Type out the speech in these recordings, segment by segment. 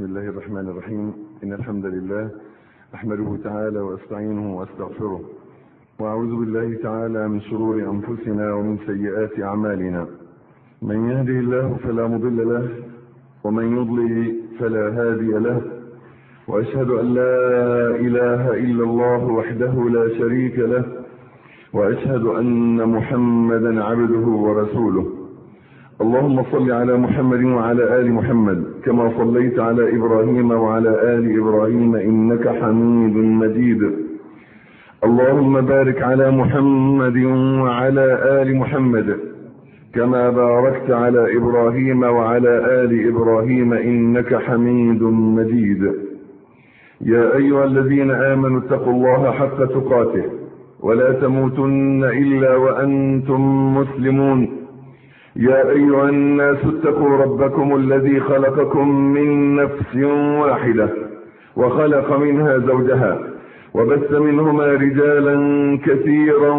بسم الله الرحمن الرحيم إن الحمد لله أحمده تعالى وأستعينه وأستغفره وأعوذ بالله تعالى من شرور أنفسنا ومن سيئات أعمالنا من يهده الله فلا مضل له ومن يضلل فلا هادي له وأشهد أن لا إله إلا الله وحده لا شريك له وأشهد أن محمدا عبده ورسوله اللهم صل على محمد وعلى آل محمد كما صليت على إبراهيم وعلى آل إبراهيم إنك حميد مجيد اللهم بارك على محمد وعلى آل محمد كما باركت على إبراهيم وعلى آل إبراهيم إنك حميد مجيد يا أيها الذين آمنوا اتقوا الله حق تقاته ولا تموتن إلا وأنتم مسلمون يا أيها الناس اتقوا ربكم الذي خلقكم من نفس واحدة وخلق منها زوجها وبث منهما رجالا كثيرا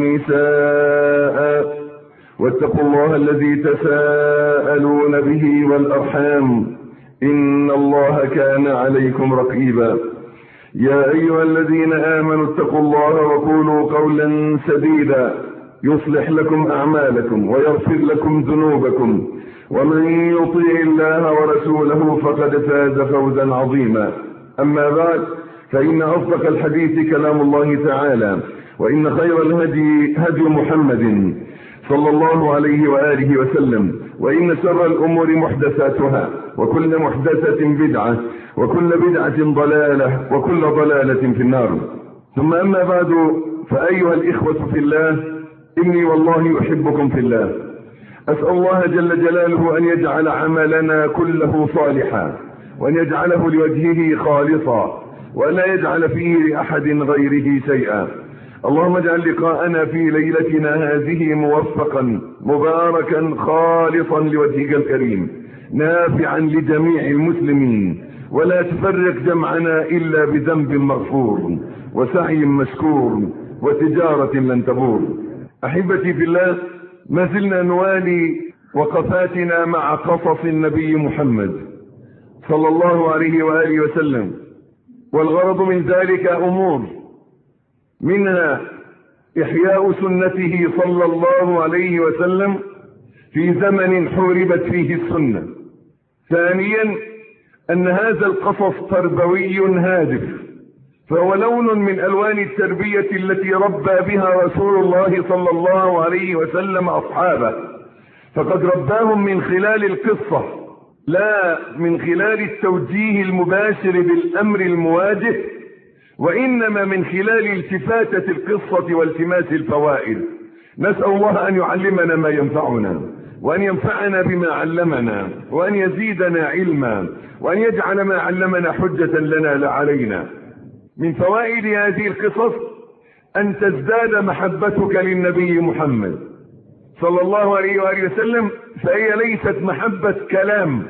ونساء واتقوا الله الذي تساءلون به والأرحام إن الله كان عليكم رقيبا يا أيها الذين آمنوا اتقوا الله وقولوا قولا سديدا يصلح لكم أعمالكم ويغفر لكم ذنوبكم ومن يطيع الله ورسوله فقد فاز فوزا عظيما أما بعد فإن أصدق الحديث كلام الله تعالى وإن خير الهدي هدي محمد صلى الله عليه وآله وسلم وإن شر الأمور محدثاتها وكل محدثة بدعة وكل بدعة ضلالة وكل ضلالة في النار ثم أما بعد فأيها الإخوة في الله إني والله أحبكم في الله أسأل الله جل جلاله أن يجعل عملنا كله صالحا وأن يجعله لوجهه خالصا وأن لا يجعل فيه لأحد غيره شيئا اللهم اجعل لقاءنا في ليلتنا هذه موفقا مباركا خالصا لوجهك الكريم نافعا لجميع المسلمين ولا تفرق جمعنا إلا بذنب مغفور وسعي مشكور وتجارة لن تبور احبتي في الله ما زلنا نوالي وقفاتنا مع قصص النبي محمد صلى الله عليه واله وسلم والغرض من ذلك امور منها احياء سنته صلى الله عليه وسلم في زمن حوربت فيه السنه ثانيا ان هذا القصص تربوي هادف فهو لون من الوان التربية التي ربى بها رسول الله صلى الله عليه وسلم اصحابه فقد رباهم من خلال القصة لا من خلال التوجيه المباشر بالامر المواجه وانما من خلال التفاتة القصة والتماس الفوائد نسأل الله ان يعلمنا ما ينفعنا وان ينفعنا بما علمنا وان يزيدنا علما وان يجعل ما علمنا حجة لنا لا علينا من فوائد هذه القصص ان تزداد محبتك للنبي محمد صلى الله عليه وآله وسلم فهي ليست محبة كلام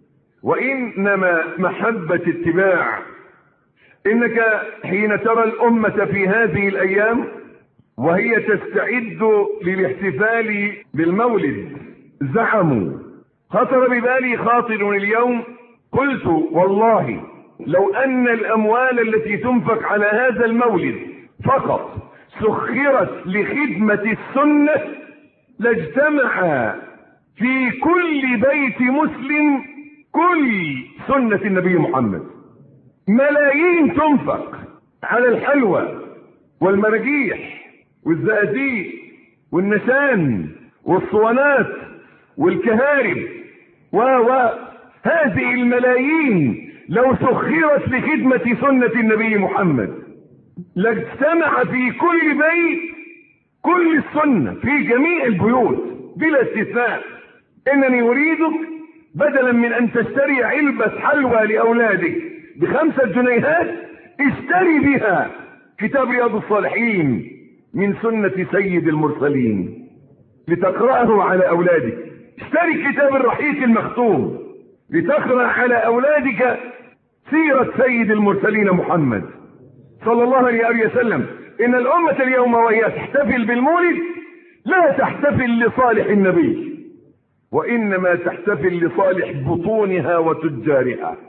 وإنما محبة اتباع إنك حين ترى الأمة في هذه الأيام وهي تستعد للاحتفال بالمولد زعموا خطر ببالي خاطر اليوم قلت والله لو ان الاموال التي تنفق على هذا المولد فقط سخرت لخدمة السنة لاجتمع في كل بيت مسلم كل سنة النبي محمد ملايين تنفق على الحلوى والمراجيح والزقازيق والنسان والصوانات والكهارب و هذه الملايين لو سخرت لخدمة سنة النبي محمد لاجتمع في كل بيت كل السنة في جميع البيوت بلا استثناء انني اريدك بدلا من ان تشتري علبة حلوى لاولادك بخمسة جنيهات اشتري بها كتاب رياض الصالحين من سنة سيد المرسلين لتقرأه على اولادك اشتري كتاب الرحيق المختوم لتقرأ على اولادك سيرة سيد المرسلين محمد صلى الله عليه وسلم ان الامة اليوم وهي تحتفل بالمولد لا تحتفل لصالح النبي وانما تحتفل لصالح بطونها وتجارها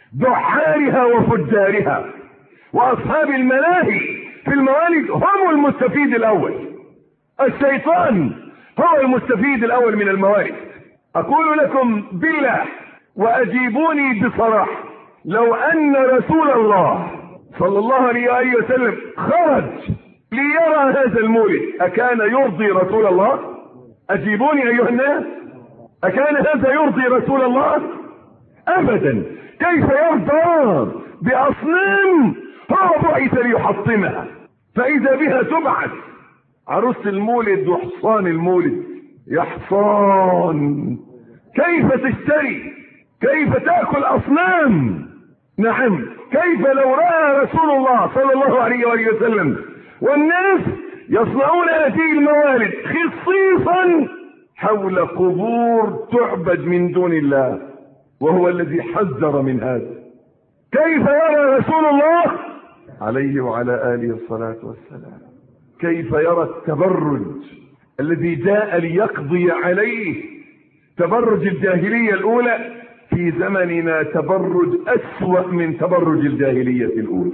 دحارها وفجارها واصحاب الملاهي في الموالد هم المستفيد الاول الشيطان هو المستفيد الاول من الموالد اقول لكم بالله واجيبوني بصراحه لو ان رسول الله صلى الله عليه واله وسلم خرج ليرى هذا المولد اكان يرضي رسول الله اجيبوني ايها الناس اكان هذا يرضي رسول الله ابدا كيف يرضى باصنام هو بعث ليحطمها فاذا بها تبعث عروس المولد وحصان المولد يا حصان كيف تشتري كيف تاكل اصنام نعم كيف لو راى رسول الله صلى الله عليه واله وسلم والناس يصنعون هذه الموالد خصيصا حول قبور تعبد من دون الله وهو الذي حذر من هذا كيف يرى رسول الله عليه وعلى اله الصلاه والسلام كيف يرى التبرج الذي جاء ليقضي عليه تبرج الجاهليه الاولى في زمننا تبرج اسوا من تبرج الجاهليه الاولى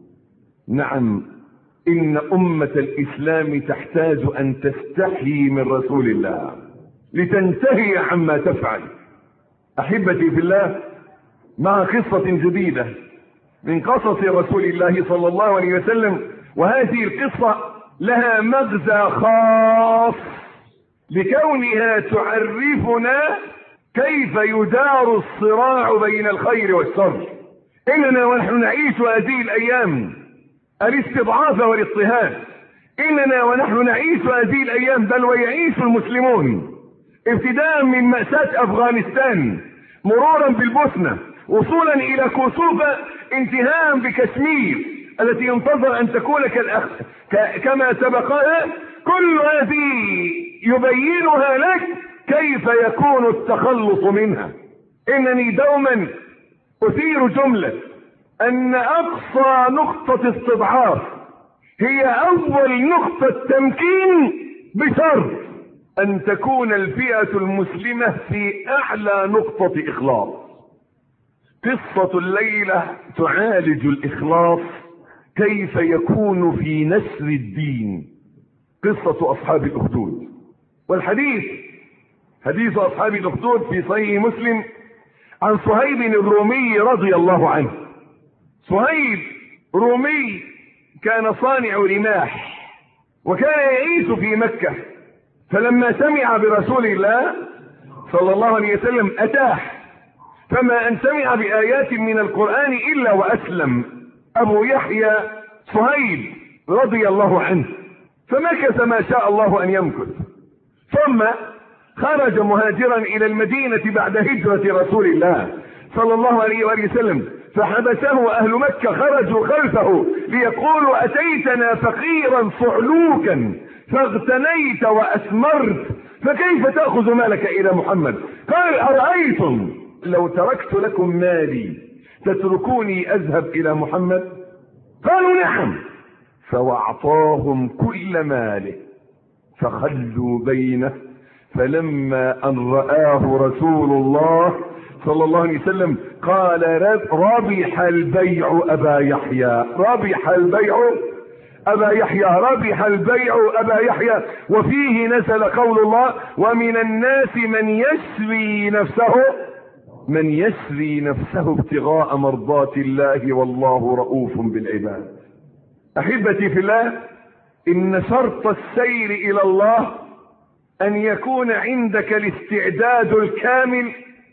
نعم ان امه الاسلام تحتاج ان تستحي من رسول الله لتنتهي عما تفعل احبتي في الله مع قصه جديده من قصص رسول الله صلى الله عليه وسلم وهذه القصه لها مغزى خاص لكونها تعرفنا كيف يدار الصراع بين الخير والشر اننا ونحن نعيش هذه الايام الاستضعاف والاضطهاد اننا ونحن نعيش هذه الايام بل ويعيش المسلمون ابتداء من مأساة افغانستان مرورا بالبوسنة وصولا الى كوسوفا انتهاء بكشمير التي ينتظر ان تكون كالأخ... ك... كما سبقها كل هذه يبينها لك كيف يكون التخلص منها انني دوما اثير جملة ان اقصى نقطة استضعاف هي اول نقطة تمكين بشرط ان تكون الفئة المسلمة في اعلى نقطة اخلاص قصة الليلة تعالج الاخلاص كيف يكون في نسر الدين قصة اصحاب الاخدود والحديث حديث اصحاب الاخدود في صحيح مسلم عن صهيب الرومي رضي الله عنه صهيب رومي كان صانع رماح وكان يعيش في مكة فلما سمع برسول الله صلى الله عليه وسلم اتاه فما ان سمع بايات من القرآن الا واسلم ابو يحيى صهيب رضي الله عنه فمكث ما شاء الله ان يمكث ثم خرج مهاجرا الى المدينة بعد هجرة رسول الله صلى الله عليه وآله وسلم فحبسه اهل مكة خرجوا خلفه ليقولوا اتيتنا فقيرا صعلوكا فاغتنيت واسمرت فكيف تأخذ مالك الى محمد قال ارأيتم لو تركت لكم مالي تتركوني اذهب الى محمد قالوا نعم فواعطاهم كل ماله فخلوا بينه فلما ان رآه رسول الله صلى الله عليه وسلم قال ربح البيع ابا يحيى ربح البيع ابا يحيى ربح البيع ابا يحيى وفيه نزل قول الله ومن الناس من يسري نفسه من يسري نفسه ابتغاء مرضات الله والله رؤوف بالعباد احبتي في الله ان شرط السير الى الله ان يكون عندك الاستعداد الكامل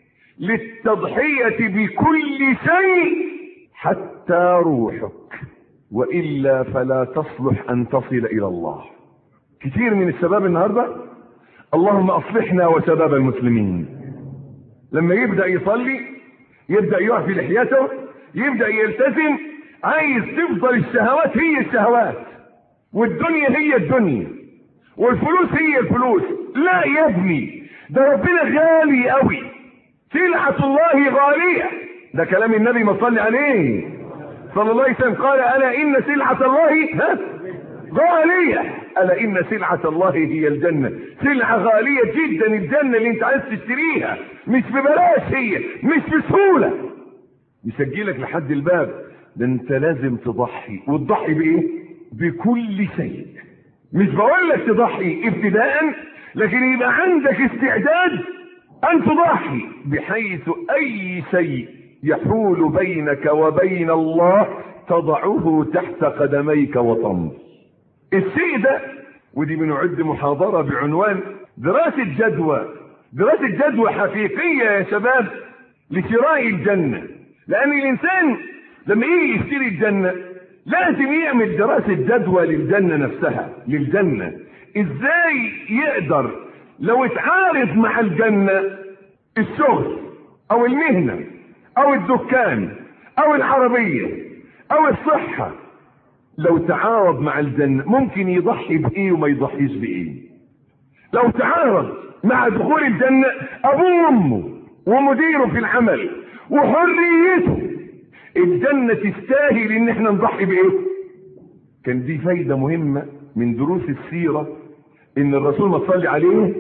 للتضحية بكل شيء حتى روحك والا فلا تصلح ان تصل الى الله كثير من الشباب النهاردة اللهم اصلحنا وشباب المسلمين لما يبدأ يصلي يبدأ يعفي لحيته يبدأ يلتزم عايز تفضل الشهوات هي الشهوات والدنيا هي الدنيا والفلوس هي الفلوس لا يا ابني ده ربنا غالي قوي سلعة الله غالية ده كلام النبي ما صلي عليه صلى الله عليه وسلم قال ألا إن سلعة الله ها غالية ألا إن سلعة الله هي الجنة سلعة غالية جدا الجنة اللي انت عايز تشتريها مش ببلاش هي مش بسهولة يسجلك لحد الباب ده انت لازم تضحي وتضحي بايه بكل شيء مش بقول لك تضحي ابتداء لكن يبقى عندك استعداد ان تضحي بحيث اي شيء يحول بينك وبين الله تضعه تحت قدميك وتمضي الشيء ده ودي بنعد محاضرة بعنوان دراسة جدوى دراسة جدوى حقيقية يا شباب لشراء الجنة لأن الإنسان لما يجي يشتري الجنة لازم يعمل دراسة جدوى للجنة نفسها للجنة ازاي يقدر لو اتعارض مع الجنة الشغل او المهنة او الدكان او العربية او الصحة لو تعارض مع الجنة ممكن يضحي بايه وما يضحيش بايه لو تعارض مع دخول الجنة ابوه وامه ومديره في العمل وحريته الجنة تستاهل ان احنا نضحي بايه كان دي فايدة مهمة من دروس السيرة ان الرسول ما صلي عليه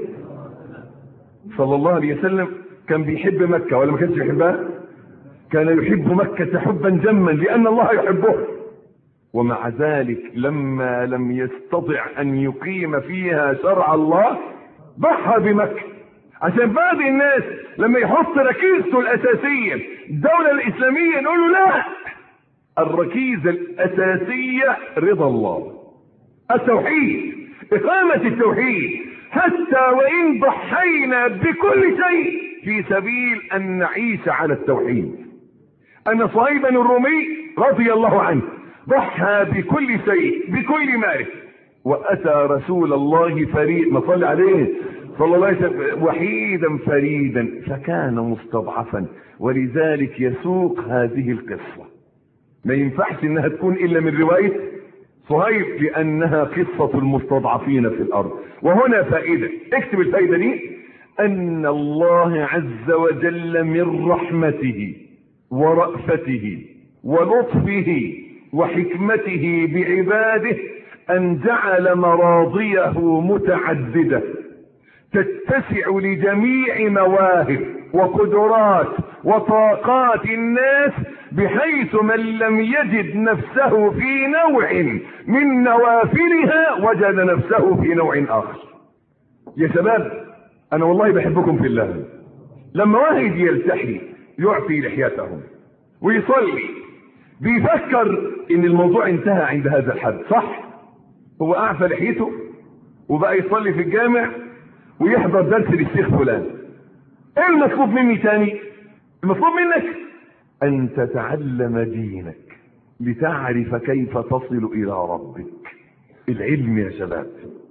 صلى الله عليه وسلم كان بيحب مكة ولا ما كانش بيحبها كان يحب مكة حبا جما لان الله يحبه ومع ذلك لما لم يستطع ان يقيم فيها شرع الله ضحى بمكة عشان بعض الناس لما يحط ركيزته الاساسية الدولة الاسلامية نقول له لا الركيزة الاساسية رضا الله التوحيد اقامة التوحيد حتى وان ضحينا بكل شيء في سبيل ان نعيش على التوحيد ان صهيبا الرومي رضي الله عنه ضحى بكل شيء بكل ماله واتى رسول الله فريد ما صلى عليه صلى الله عليه وسلم وحيدا فريدا فكان مستضعفا ولذلك يسوق هذه القصة ما ينفعش انها تكون الا من رواية صهيب لانها قصة المستضعفين في الارض وهنا فائدة اكتب الفائدة دي ان الله عز وجل من رحمته ورأفته ولطفه وحكمته بعباده ان جعل مراضيه متعدده تتسع لجميع مواهب وقدرات وطاقات الناس بحيث من لم يجد نفسه في نوع من نوافلها وجد نفسه في نوع اخر يا شباب انا والله بحبكم في الله لما واحد يلتحي يعفي لحيته ويصلي بيفكر ان الموضوع انتهى عند هذا الحد صح هو اعفى لحيته وبقى يصلي في الجامع ويحضر درس للشيخ فلان ايه المطلوب مني تاني المطلوب منك ان تتعلم دينك لتعرف كيف تصل الى ربك العلم يا شباب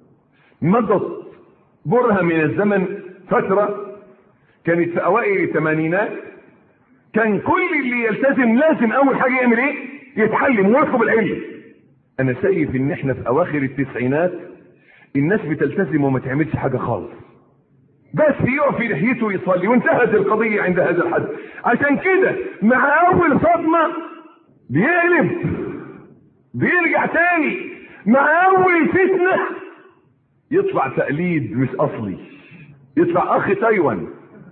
مضت برهة من الزمن فترة كانت في اوائل الثمانينات كان كل اللي يلتزم لازم اول حاجة يعمل ايه يتعلم ويطلب العلم انا شايف ان احنا في اواخر التسعينات الناس بتلتزم وما تعملش حاجة خالص بس يقف في لحيته ويصلي وانتهت القضية عند هذا الحد عشان كده مع اول صدمة بيقلب بيرجع تاني مع اول فتنة يطلع تقليد مش اصلي يطلع اخ تايوان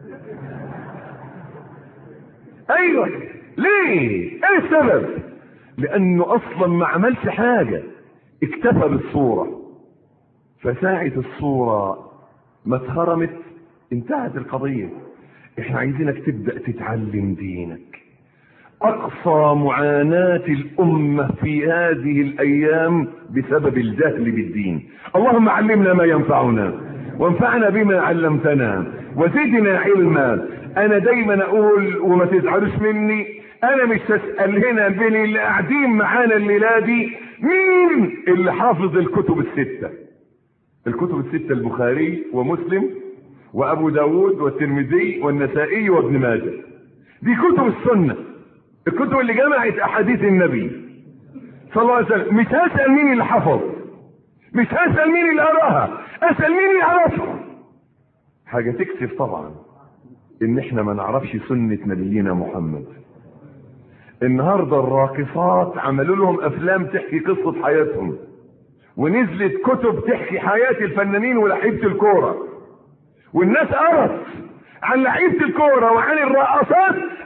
ايوه ليه ايه السبب لانه اصلا ما عملش حاجة اكتفى بالصورة فساعة الصورة ما اتخرمت انتهت القضية احنا عايزينك تبدأ تتعلم دينك اقصى معاناة الامة في هذه الايام بسبب الجهل بالدين اللهم علمنا ما ينفعنا وانفعنا بما علمتنا وزدنا علما انا دايما اقول وما تزعلوش مني انا مش هسأل هنا بين اللي قاعدين معانا الليلة دي مين اللي حافظ الكتب الستة الكتب الستة البخاري ومسلم وابو داود والترمذي والنسائي وابن ماجه دي كتب السنة الكتب اللي جمعت احاديث النبي صلى الله عليه وسلم مش هسأل مين اللي حفظ مش هسأل مين اللي قراها اسأل مين اللي يعرفها حاجة تكسف طبعا ان احنا ما نعرفش سنة نبينا محمد النهاردة الراقصات عملوا لهم افلام تحكي قصة حياتهم ونزلت كتب تحكي حياة الفنانين ولعيبة الكورة والناس قرت عن لعيبة الكورة وعن الرقصات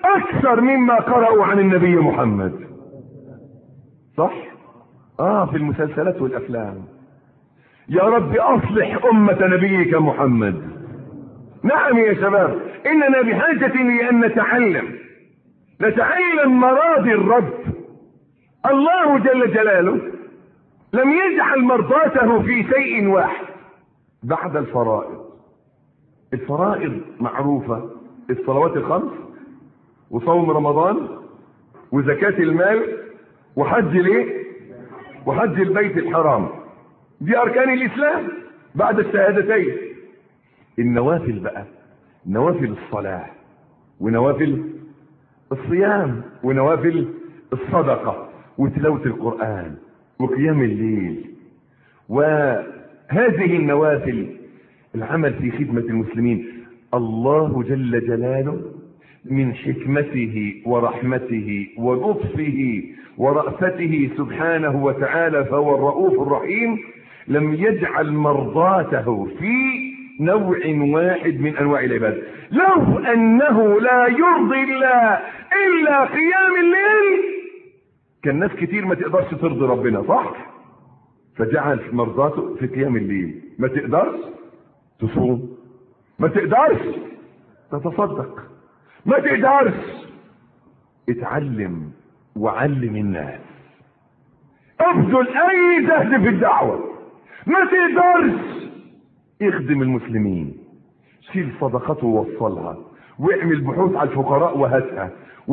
اكثر مما قرأوا عن النبي محمد صح اه في المسلسلات والافلام يا رب اصلح امة نبيك محمد نعم يا شباب اننا بحاجة لان نتعلم نتعلم مراضي الرب الله جل جلاله لم يجعل مرضاته في شيء واحد بعد الفرائض الفرائض معروفة الصلوات الخمس وصوم رمضان وزكاة المال وحج ليه وحج البيت الحرام دي اركان الاسلام بعد الشهادتين النوافل بقى نوافل الصلاة ونوافل الصيام ونوافل الصدقة وتلاوة القرآن وقيام الليل وهذه النوافل العمل في خدمة المسلمين الله جل جلاله من حكمته ورحمته ولطفه ورأفته سبحانه وتعالى فهو الرؤوف الرحيم لم يجعل مرضاته في نوع واحد من انواع العبادة لو انه لا يرضي الله الا قيام الليل كان ناس كتير ما تقدرش ترضي ربنا صح فجعل مرضاته في قيام الليل ما تقدرش تصوم ما تقدرش تتصدق ما تقدرش اتعلم وعلم الناس ابذل اي جهد في الدعوة ما تقدرش اخدم المسلمين شيل صدقته ووصلها واعمل بحوث على الفقراء وهاتها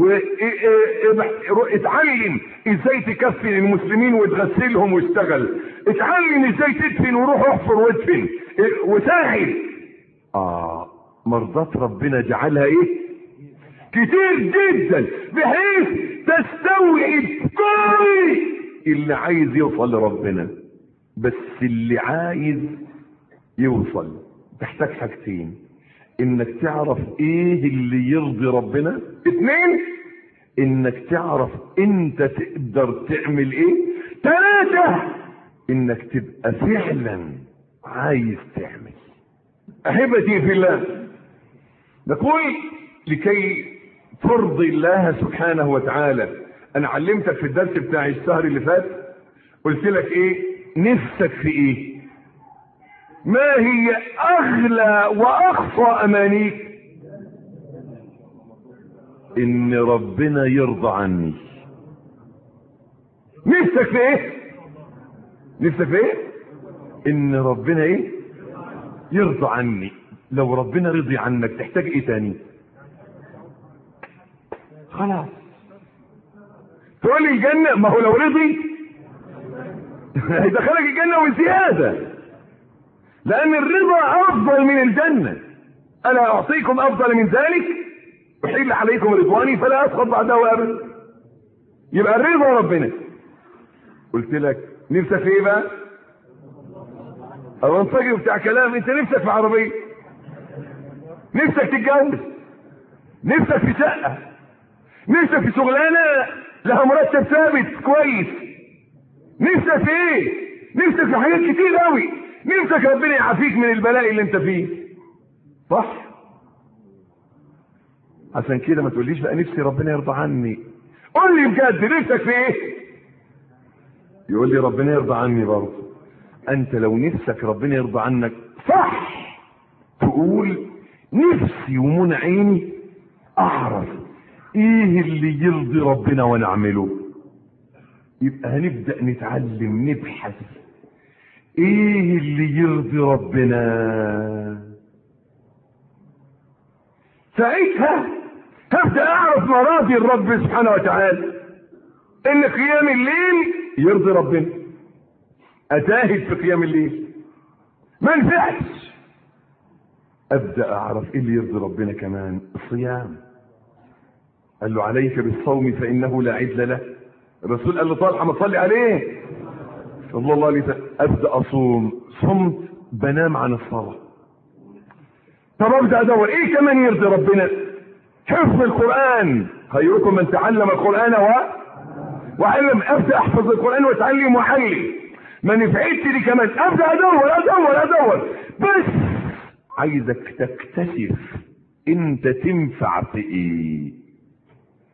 واتعلم ازاي تكفن المسلمين وتغسلهم واشتغل اتعلم ازاي تدفن وروح احفر وادفن وساعد اه مرضات ربنا جعلها ايه كتير جدا بحيث تستوعب كل اللي عايز يوصل لربنا بس اللي عايز يوصل تحتاج حاجتين انك تعرف ايه اللي يرضي ربنا اثنين انك تعرف انت تقدر تعمل ايه ثلاثة انك تبقى فعلا عايز تعمل احبتي في الله نقول لكي ترضي الله سبحانه وتعالى انا علمتك في الدرس بتاع الشهر اللي فات قلت لك ايه نفسك في ايه ما هي اغلى واخفى امانيك ان ربنا يرضى عني نفسك في ايه نفسك في ايه ان ربنا ايه يرضى عني لو ربنا رضي عنك تحتاج ايه تاني خلاص تقول لي الجنة ما هو لو رضي هيدخلك الجنة وزيادة لأن الرضا أفضل من الجنة ألا أعطيكم أفضل من ذلك أحل عليكم رضواني فلا أسخط بعده أبدا يبقى الرضا ربنا قلت لك نفسك في ايه بقى؟ أو انفجر بتاع كلام أنت نفسك في عربية نفسك تتجوز نفسك في شقة نفسك في شغلانة لها مرتب ثابت كويس نفسك في ايه نفسك في حاجات كتير قوي نفسك ربنا يعافيك من البلاء اللي انت فيه صح عشان كده ما تقوليش بقى نفسي ربنا يرضى عني قول لي بجد نفسك في ايه يقول لي ربنا يرضى عني برضه انت لو نفسك ربنا يرضى عنك صح تقول نفسي ومن عيني اعرف ايه اللي يرضي ربنا ونعمله يبقى هنبدأ نتعلم نبحث ايه اللي يرضي ربنا ساعتها هبدأ اعرف مراضي الرب سبحانه وتعالى ان قيام الليل يرضي ربنا اتاهد في قيام الليل ما نفعش ابدأ اعرف ايه اللي يرضي ربنا كمان الصيام قال له عليك بالصوم فانه لا عدل له الرسول قال له طالحه ما تصلي عليه صلى الله عليه وسلم ابدا اصوم صمت بنام عن الصلاه طب ابدا ادور ايه كمان يرضي ربنا حفظ القران خيركم من تعلم القران و وعلم ابدا احفظ القران واتعلم واحلل ما نفعتش دي كمان ابدا ادور ادور ادور بس عايزك تكتشف انت تنفع في ايه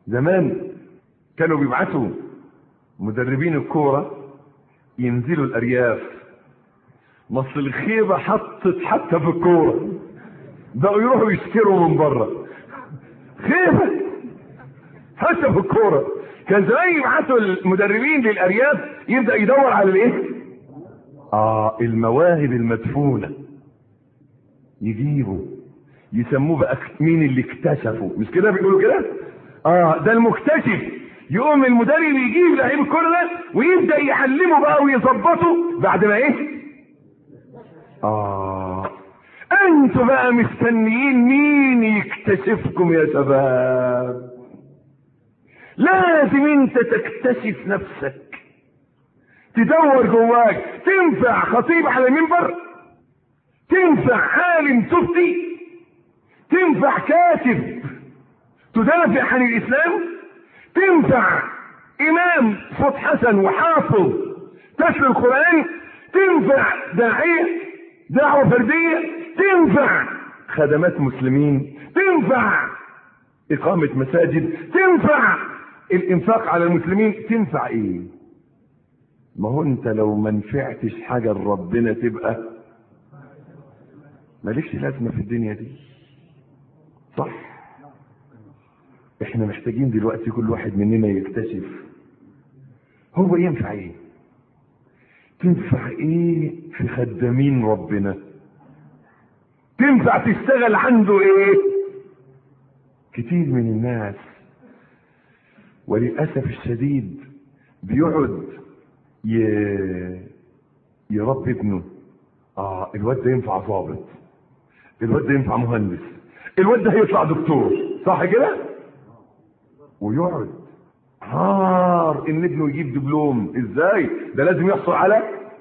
زمان كانوا بيبعتوا مدربين الكورة ينزلوا الأرياف مصر الخيبة حطت حتى في الكورة بقوا يروحوا يشتروا من بره خيبة حتى في الكورة كان زمان يبعتوا المدربين للأرياف يبدأ يدور على الايه؟ اه المواهب المدفونة يجيبوا يسموه بقى مين اللي اكتشفوا مش كده بيقولوا كده اه ده المكتشف يقوم المدرب يجيب لعيب الكوره ده ويبدا يعلمه بقى ويظبطه بعد ما ايه اه انتوا بقى مستنيين مين يكتشفكم يا شباب لازم انت تكتشف نفسك تدور جواك تنفع خطيب على المنبر تنفع عالم تفتي تنفع كاتب تدافع عن الاسلام تنفع امام صوت حسن وحافظ تتلو القران تنفع داعيه دعوه فرديه تنفع خدمات مسلمين تنفع اقامه مساجد تنفع الانفاق على المسلمين تنفع ايه ما هو انت لو ما نفعتش حاجه لربنا تبقى مالكش لازمه في الدنيا دي صح احنا محتاجين دلوقتي كل واحد مننا يكتشف هو ينفع ايه تنفع ايه في خدامين ربنا تنفع تشتغل عنده ايه كتير من الناس وللاسف الشديد بيقعد ي... يربي ابنه اه الواد ده ينفع ضابط الواد ده ينفع مهندس الواد ده هيطلع دكتور صح كده ويقعد عار ان ابنه يجيب دبلوم ازاي ده لازم يحصل على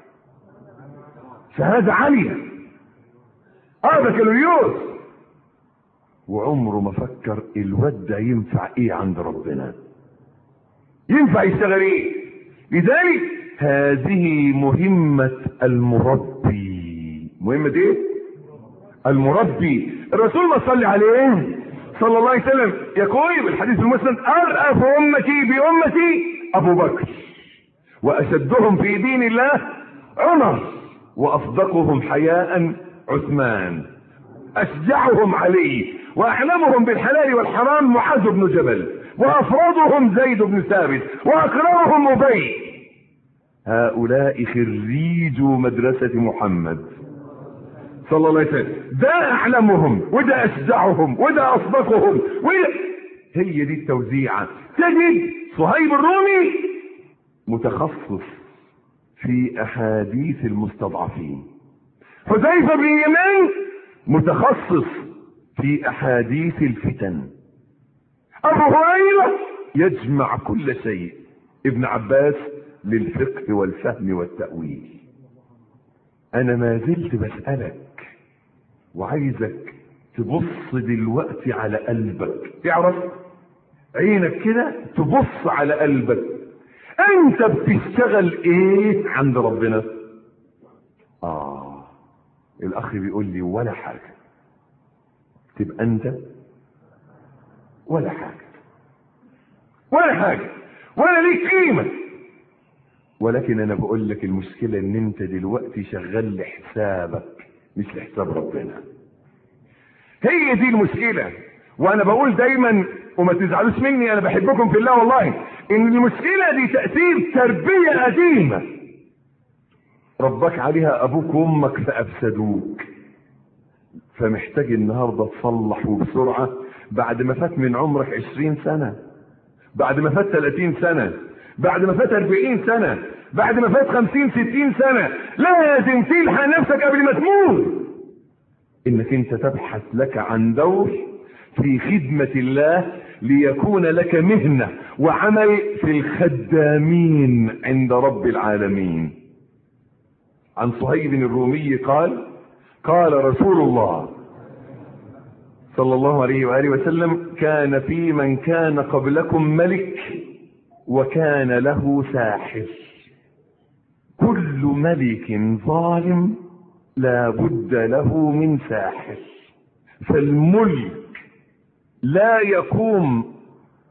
شهاده عاليه اه بكالوريوس وعمره ما فكر الواد ده ينفع ايه عند ربنا ينفع يشتغل ايه لذلك هذه مهمة المربي مهمة ايه المربي الرسول ما صلي عليه صلى الله عليه وسلم يقول بالحديث المسند ارأف امتي بامتي ابو بكر واشدهم في دين الله عمر واصدقهم حياء عثمان اشجعهم علي واعلمهم بالحلال والحرام معاذ بن جبل وافرادهم زيد بن ثابت واكرمهم ابي هؤلاء خريجوا مدرسة محمد صلى الله عليه وسلم ده اعلمهم وده اشجعهم وده اصدقهم وده هي دي التوزيعة تجد صهيب الرومي متخصص في احاديث المستضعفين حذيفة بن يمان متخصص في احاديث الفتن ابو هريرة يجمع كل شيء ابن عباس للفقه والفهم والتأويل انا ما زلت بسألك وعايزك تبص دلوقتي على قلبك تعرف عينك كده تبص على قلبك انت بتشتغل ايه عند ربنا اه الاخ بيقول لي ولا حاجة تبقى انت ولا حاجة ولا حاجة ولا ليك قيمة ولكن انا بقول لك المشكلة ان انت دلوقتي شغال لحسابك مش لحساب ربنا هي دي المشكلة وانا بقول دايما وما تزعلوش مني انا بحبكم في الله والله ان المشكلة دي تأثير تربية قديمة ربك عليها ابوك وامك فافسدوك فمحتاج النهاردة تصلح وبسرعة بعد ما فات من عمرك عشرين سنة بعد ما فات ثلاثين سنة بعد ما فات أربعين سنة بعد ما فات خمسين ستين سنة لازم تلحق نفسك قبل ما تموت انك انت تبحث لك عن دور في خدمة الله ليكون لك مهنة وعمل في الخدامين عند رب العالمين عن صهيب الرومي قال قال رسول الله صلى الله عليه وآله وسلم كان في من كان قبلكم ملك وكان له ساحر كل ملك ظالم لا بد له من ساحر فالملك لا يقوم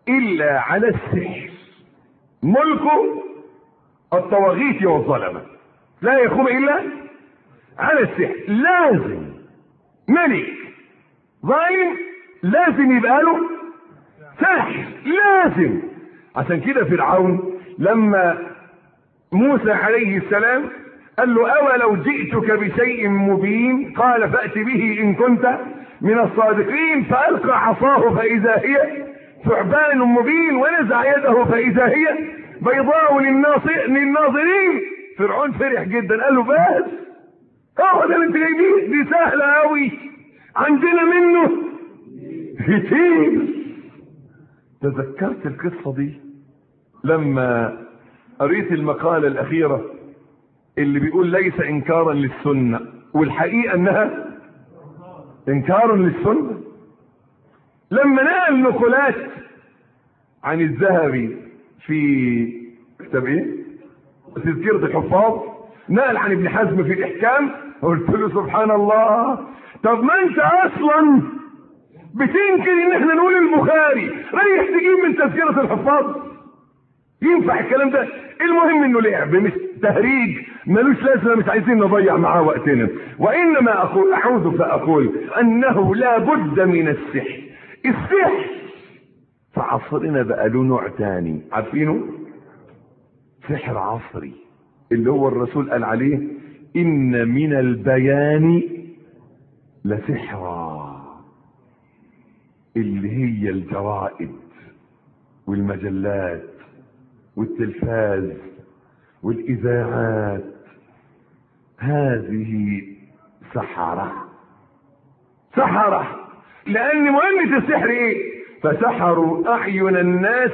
الا على السحر ملك الطواغيت والظلمه لا يقوم الا على السحر لازم ملك ظالم لازم يبقى له سحر لازم عشان كده فرعون لما موسى عليه السلام قال له أولو جئتك بشيء مبين قال فأت به إن كنت من الصادقين فألقى عصاه فإذا هي ثعبان مبين ونزع يده فإذا هي بيضاء للناظرين فرعون فرح جدا قال له بس هو ده اللي انت جايبين دي سهلة قوي عندنا منه كتير تذكرت القصة دي لما قريت المقالة الأخيرة اللي بيقول ليس إنكارا للسنة والحقيقة أنها إنكار للسنة لما نقل نقولات عن الذهبي في كتاب ايه؟ تذكرة الحفاظ نقل عن ابن حزم في الإحكام قلت له سبحان الله طب ما أنت أصلا بتنكر إن احنا نقول البخاري رايح تجيب من تذكرة الحفاظ ينفع الكلام ده المهم انه لعب مش تهريج ملوش لازمه مش عايزين نضيع معاه وقتنا وانما اقول اعوذ فاقول انه لا بد من السحر السحر في عصرنا بقى له نوع تاني عارفينه سحر عصري اللي هو الرسول قال عليه ان من البيان لسحرا اللي هي الجرائد والمجلات والتلفاز والاذاعات هذه سحرة سحرة لان مهمة السحر ايه فسحروا اعين الناس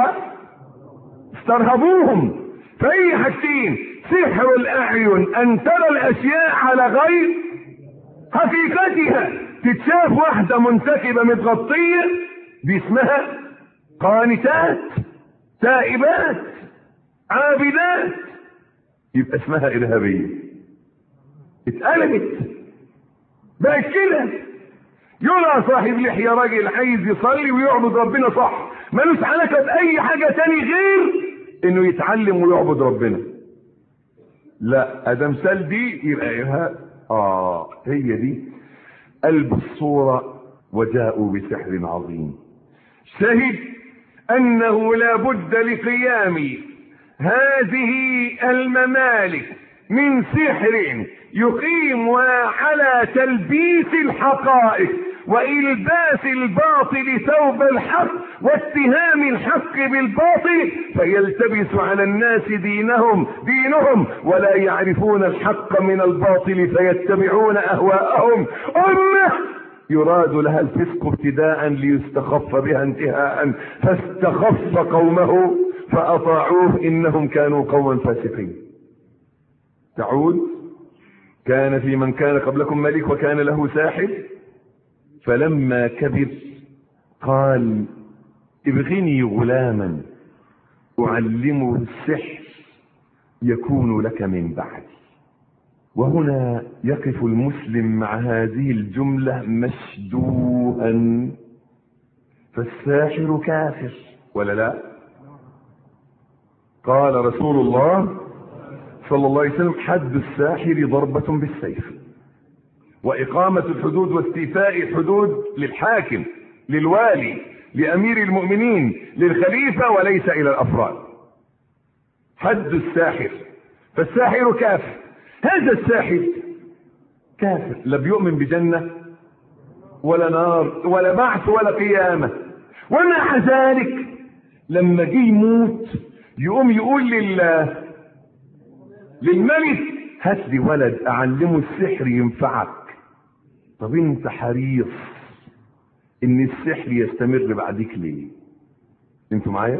واسترهبوهم فاي حاجتين سحر الاعين ان ترى الاشياء على غير حقيقتها تتشاف واحدة منتكبة متغطية دي اسمها قانتات تائبات عابدات يبقى اسمها ارهابيه اتقلبت بقت كده يرى صاحب لحيه راجل عايز يصلي ويعبد ربنا صح ملوش علاقه باي حاجه تاني غير انه يتعلم ويعبد ربنا لا ادم سال دي يبقى ارهاب اه هي دي قلب الصوره وجاءوا بسحر عظيم شهد انه لا بد لقيام هذه الممالك من سحر يقيم على تلبيس الحقائق والباس الباطل ثوب الحق واتهام الحق بالباطل فيلتبس على الناس دينهم دينهم ولا يعرفون الحق من الباطل فيتبعون اهواءهم امه يراد لها الفسق ابتداء ليستخف بها انتهاء فاستخف قومه فاطاعوه انهم كانوا قوما فاسقين تعود كان في من كان قبلكم ملك وكان له ساحر فلما كبر قال ابغني غلاما اعلمه السحر يكون لك من بعدي وهنا يقف المسلم مع هذه الجملة مشدوها فالساحر كافر ولا لا قال رسول الله صلى الله عليه وسلم حد الساحر ضربة بالسيف وإقامة الحدود واستيفاء الحدود للحاكم للوالي لأمير المؤمنين للخليفة وليس إلى الأفراد حد الساحر فالساحر كافر هذا الساحر كافر لا بيؤمن بجنة ولا نار ولا بعث ولا قيامة ومع ذلك لما جه يموت يقوم يقول لله للملك هات لي ولد اعلمه السحر ينفعك طب انت حريص ان السحر يستمر بعدك ليه انتوا معايا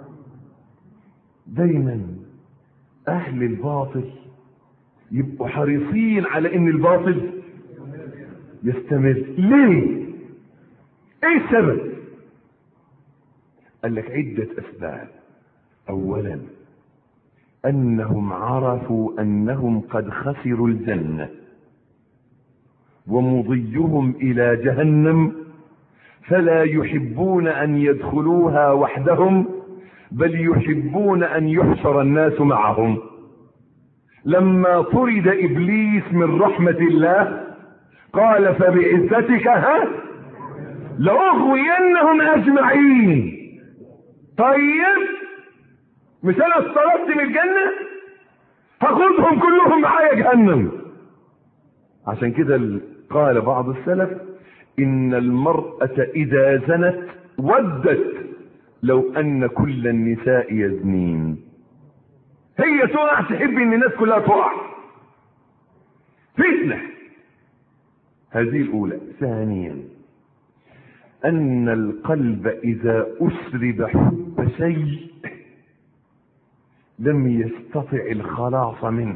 دايما اهل الباطل يبقوا حريصين على ان الباطل يستمر ليه ايه السبب قال لك عدة اسباب اولا انهم عرفوا انهم قد خسروا الجنة ومضيهم الى جهنم فلا يحبون أن يدخلوها وحدهم بل يحبون أن يحشر الناس معهم لما طرد إبليس من رحمة الله قال فبعزتك ها لأغوينهم أجمعين طيب مش أنا اطردت من الجنة هاخدهم كلهم معايا جهنم عشان كده قال بعض السلف إن المرأة إذا زنت ودت لو أن كل النساء يزنين هي تقع تحب ان الناس كلها تقع فتنة هذه الأولى ثانيا أن القلب إذا أسرب حب شيء لم يستطع الخلاص منه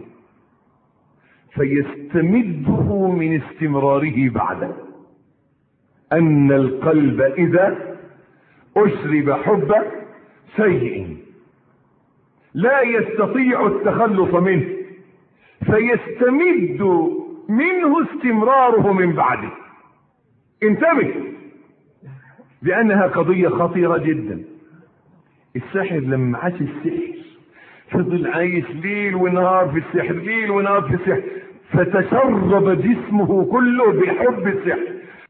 فيستمده من استمراره بعده أن القلب إذا أسرب حب شيء لا يستطيع التخلص منه فيستمد منه استمراره من بعده انتبه لأنها قضية خطيرة جدا الساحر لما عاش السحر فضل عايش ليل ونهار في السحر ليل ونهار في السحر فتشرب جسمه كله بحب السحر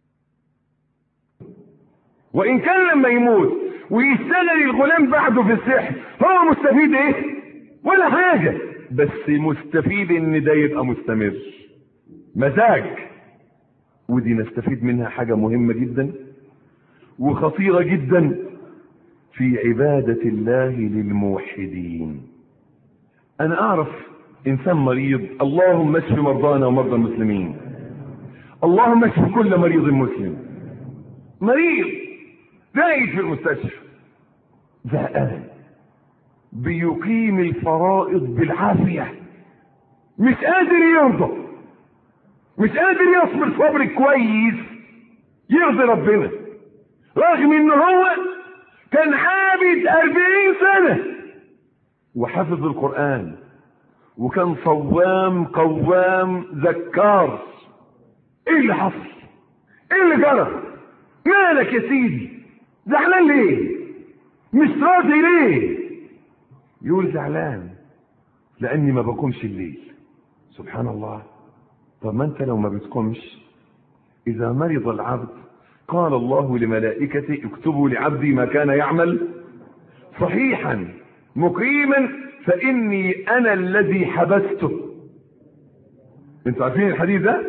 وإن كان لما يموت ويشتغل الغلام بعده في السحر هو مستفيد ايه ولا حاجة بس مستفيد ان ده يبقى مستمر مزاج ودي نستفيد منها حاجة مهمة جدا وخطيرة جدا في عبادة الله للموحدين انا اعرف انسان مريض اللهم اشف مرضانا ومرضى المسلمين اللهم اشف كل مريض مسلم مريض دايج في المستشفى زهقان بيقيم الفرائض بالعافية مش قادر يرضى مش قادر يصبر صبر كويس يرضي ربنا رغم ان هو كان عابد أربعين سنة وحفظ القرآن وكان صوام قوام ذكار ايه اللي حصل ايه اللي جرى مالك يا سيدي زعلان ليه مش راضي ليه يقول زعلان لاني ما بقومش الليل سبحان الله طب ما انت لو ما بتقومش اذا مرض العبد قال الله لملائكته اكتبوا لعبدي ما كان يعمل صحيحا مقيما فاني انا الذي حبسته انتوا عارفين الحديث ده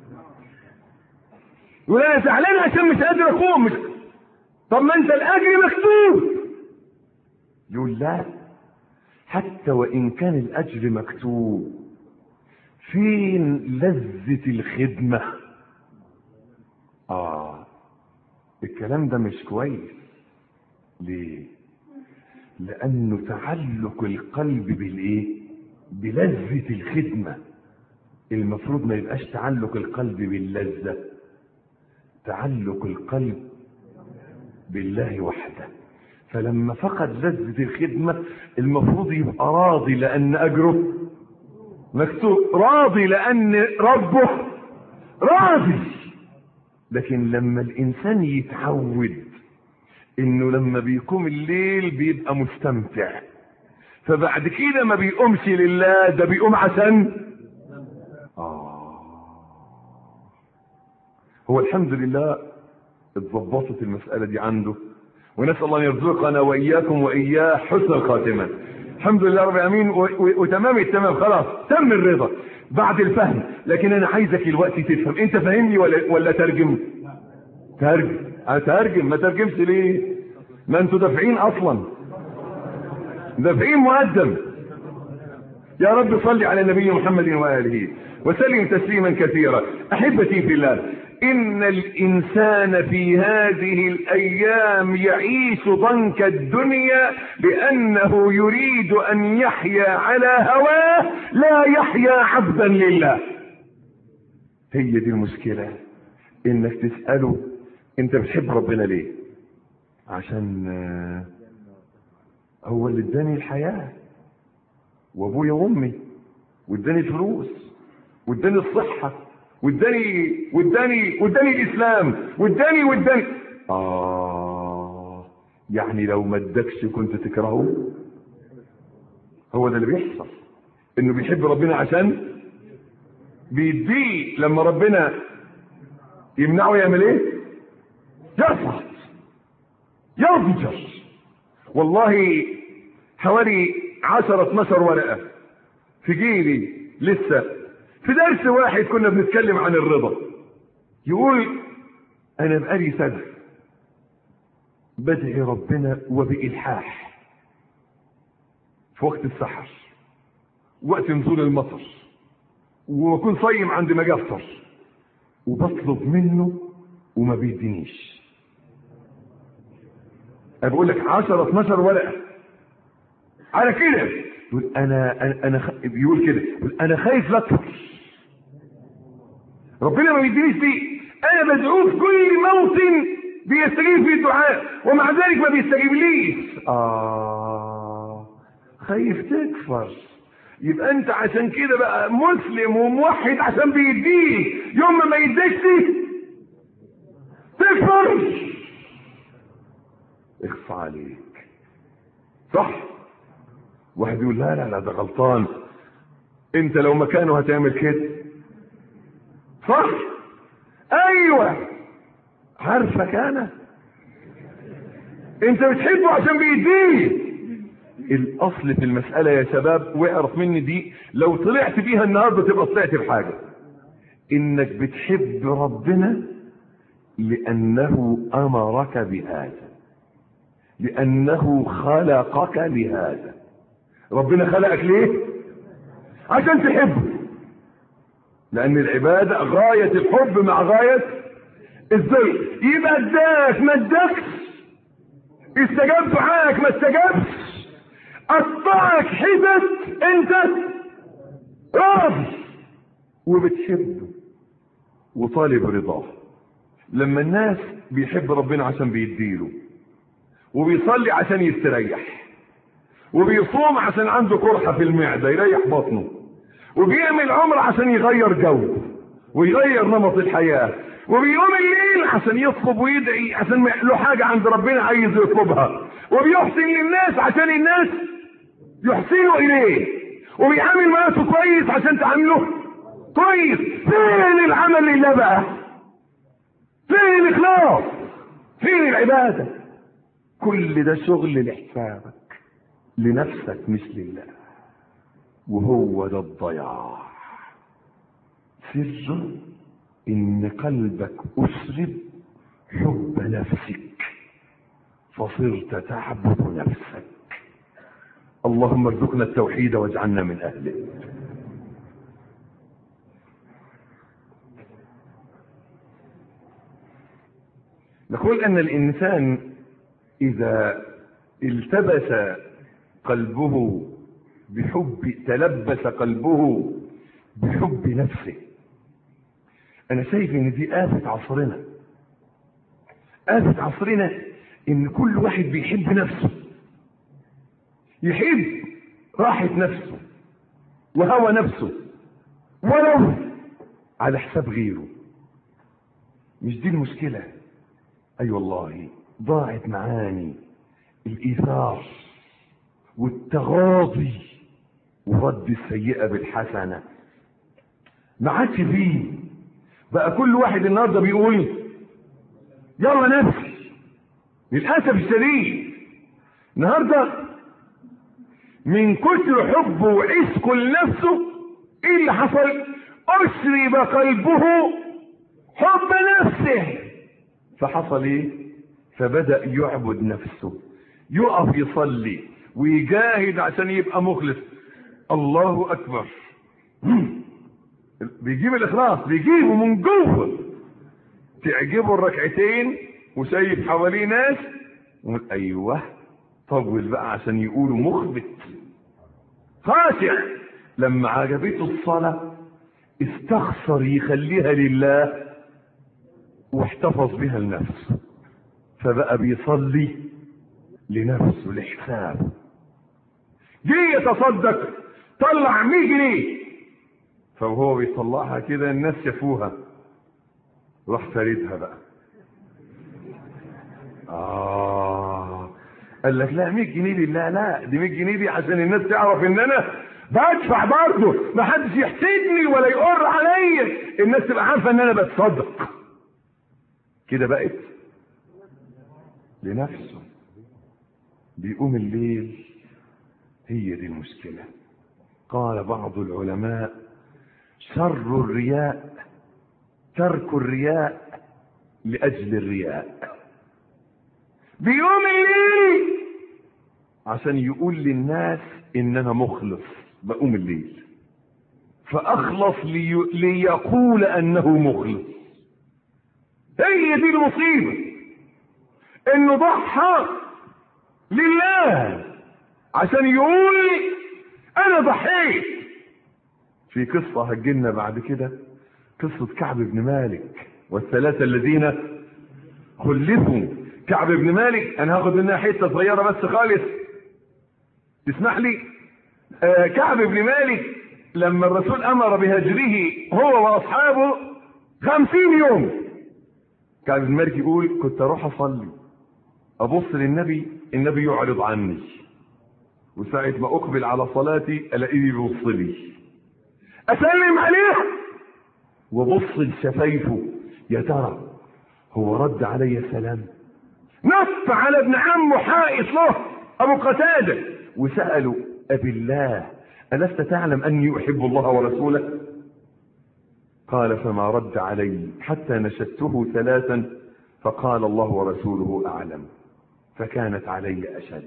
يقول انا زعلان عشان مش قادر اقوم مش طب ما انت الاجر مكتوب يقول لا حتى وان كان الاجر مكتوب فين لذة الخدمة اه الكلام ده مش كويس ليه لانه تعلق القلب بالايه بلذة الخدمة المفروض ما يبقاش تعلق القلب باللذة تعلق القلب بالله وحده فلما فقد لذة الخدمة المفروض يبقى راضي لأن أجره مكتوب راضي لأن ربه راضي لكن لما الإنسان يتعود إنه لما بيقوم الليل بيبقى مستمتع فبعد كده ما بيقومش لله ده بيقوم عشان آه هو الحمد لله اتظبطت المسألة دي عنده ونسأل الله أن يرزقنا وإياكم وإياه حسن الخاتمة الحمد لله رب العالمين وتمام التمام خلاص تم الرضا بعد الفهم لكن أنا عايزك الوقت تفهم أنت فاهمني ولا ولا ترجم ترجم أترجم ما ترجمش ليه ما أنتوا دافعين أصلا دافعين مقدم يا رب صل على النبي محمد وآله وسلم تسليما كثيرا أحبتي في الله إن الإنسان في هذه الأيام يعيش ضنك الدنيا بأنه يريد أن يحيا على هواه لا يحيا عبدا لله هي دي المشكلة إنك تسأله أنت بتحب ربنا ليه عشان هو اللي اداني الحياة وابويا وامي واداني فلوس واداني الصحة واداني واداني واداني الاسلام واداني واداني اه يعني لو ما ادكش كنت تكرهه هو ده اللي بيحصل انه بيحب ربنا عشان بيديه لما ربنا يمنعه يعمل ايه يسقط يضجر والله حوالي 10 12 ورقه في جيبي لسه في درس واحد كنا بنتكلم عن الرضا يقول انا بقالي سنه بدعي ربنا وبإلحاح في وقت السحر وقت نزول المطر واكون صايم عند ما افطر وبطلب منه وما بيدينيش انا بقول لك 10 12 ورقه على كده يقول انا انا, أنا خ... بيقول كده يقول انا خايف لا اكفر ربنا ما بيدينيش دي انا بدعوه في كل موطن بيستجيب فيه الدعاء ومع ذلك ما بيستجيبليش اه خايف تكفر يبقى انت عشان كده بقى مسلم وموحد عشان بيديه يوم ما يديكش تكفر اخفى عليك صح واحد يقول لا لا لا ده غلطان انت لو مكانه هتعمل كده صح ايوه عارفك انا انت بتحبه عشان بيديه الاصل في المسألة يا شباب واعرف مني دي لو طلعت بيها النهاردة تبقى طلعت بحاجة انك بتحب ربنا لانه امرك بهذا لانه خلقك لهذا ربنا خلقك ليه عشان تحبه لان العبادة غاية الحب مع غاية ازاي يبقى اداك ما اداكش استجاب دعائك ما استجابش قطعك حتت انت راضي وبتحبه وطالب رضاه لما الناس بيحب ربنا عشان بيديله وبيصلي عشان يستريح وبيصوم عشان عنده قرحة في المعدة يريح بطنه وبيعمل عمر عشان يغير جو ويغير نمط الحياة وبيقوم الليل عشان يطلب ويدعي عشان له حاجة عند ربنا عايز يطلبها وبيحسن للناس عشان الناس يحسنوا إليه وبيعامل مراته كويس عشان تعامله كويس فين العمل لله بقى فين الإخلاص فين العبادة كل ده شغل لحسابك لنفسك مش لله وهو ده الضياع سر ان قلبك اسرب حب نفسك فصرت تعبد نفسك اللهم ارزقنا التوحيد واجعلنا من اهله نقول ان الانسان اذا التبس قلبه بحب تلبس قلبه بحب نفسه انا شايف ان دي آفة عصرنا آفة عصرنا ان كل واحد بيحب نفسه يحب راحة نفسه وهوى نفسه ولو على حساب غيره مش دي المشكلة اي أيوة والله ضاعت معاني الايثار والتغاضي ورد السيئة بالحسنة ما عادش فيه بقى كل واحد النهارده بيقول يلا نفسي للاسف الشديد النهارده من كتر حبه وعشقه لنفسه ايه اللي حصل اشرب قلبه حب نفسه فحصل ايه فبدا يعبد نفسه يقف يصلي ويجاهد عشان يبقى مخلص الله اكبر بيجيب الاخلاص بيجيبه من جوه تعجبه الركعتين وشايف حواليه ناس يقول ايوه طول بقى عشان يقولوا مخبت خاشع لما عجبته الصلاة استخسر يخليها لله واحتفظ بها لنفسه فبقى بيصلي لنفسه لحسابه جه يتصدق طلع 100 جنيه فهو بيطلعها كده الناس شافوها راح فاردها بقى اه قال لك لا 100 جنيه دي لا لا دي 100 جنيه دي عشان الناس تعرف ان انا بدفع برضه ما حدش يحسدني ولا يقر عليا الناس تبقى عارفه ان انا بتصدق كده بقت لنفسه بيقوم الليل هي دي المشكله قال بعض العلماء شر الرياء ترك الرياء لاجل الرياء بيوم الليل عشان يقول للناس ان انا مخلص بقوم الليل فاخلص لي... ليقول انه مخلص هي دي المصيبه انه ضحى لله عشان يقول انا ضحيت في قصه هتجيلنا بعد كده قصه كعب بن مالك والثلاثه الذين خلفوا كعب بن مالك انا هاخد منها حته صغيره بس خالص تسمح لي آه كعب بن مالك لما الرسول امر بهجره هو واصحابه خمسين يوم كعب بن مالك يقول كنت اروح اصلي ابص للنبي النبي يعرض عني وساعة ما اقبل على صلاتي الاقيه بيبص لي اسلم عليه وبص لشفايفه يا ترى هو رد علي السلام نط على ابن عمه حائط له ابو قتاده وسالوا ابي الله الست تعلم اني احب الله ورسوله قال فما رد علي حتى نشدته ثلاثا فقال الله ورسوله اعلم فكانت علي اشد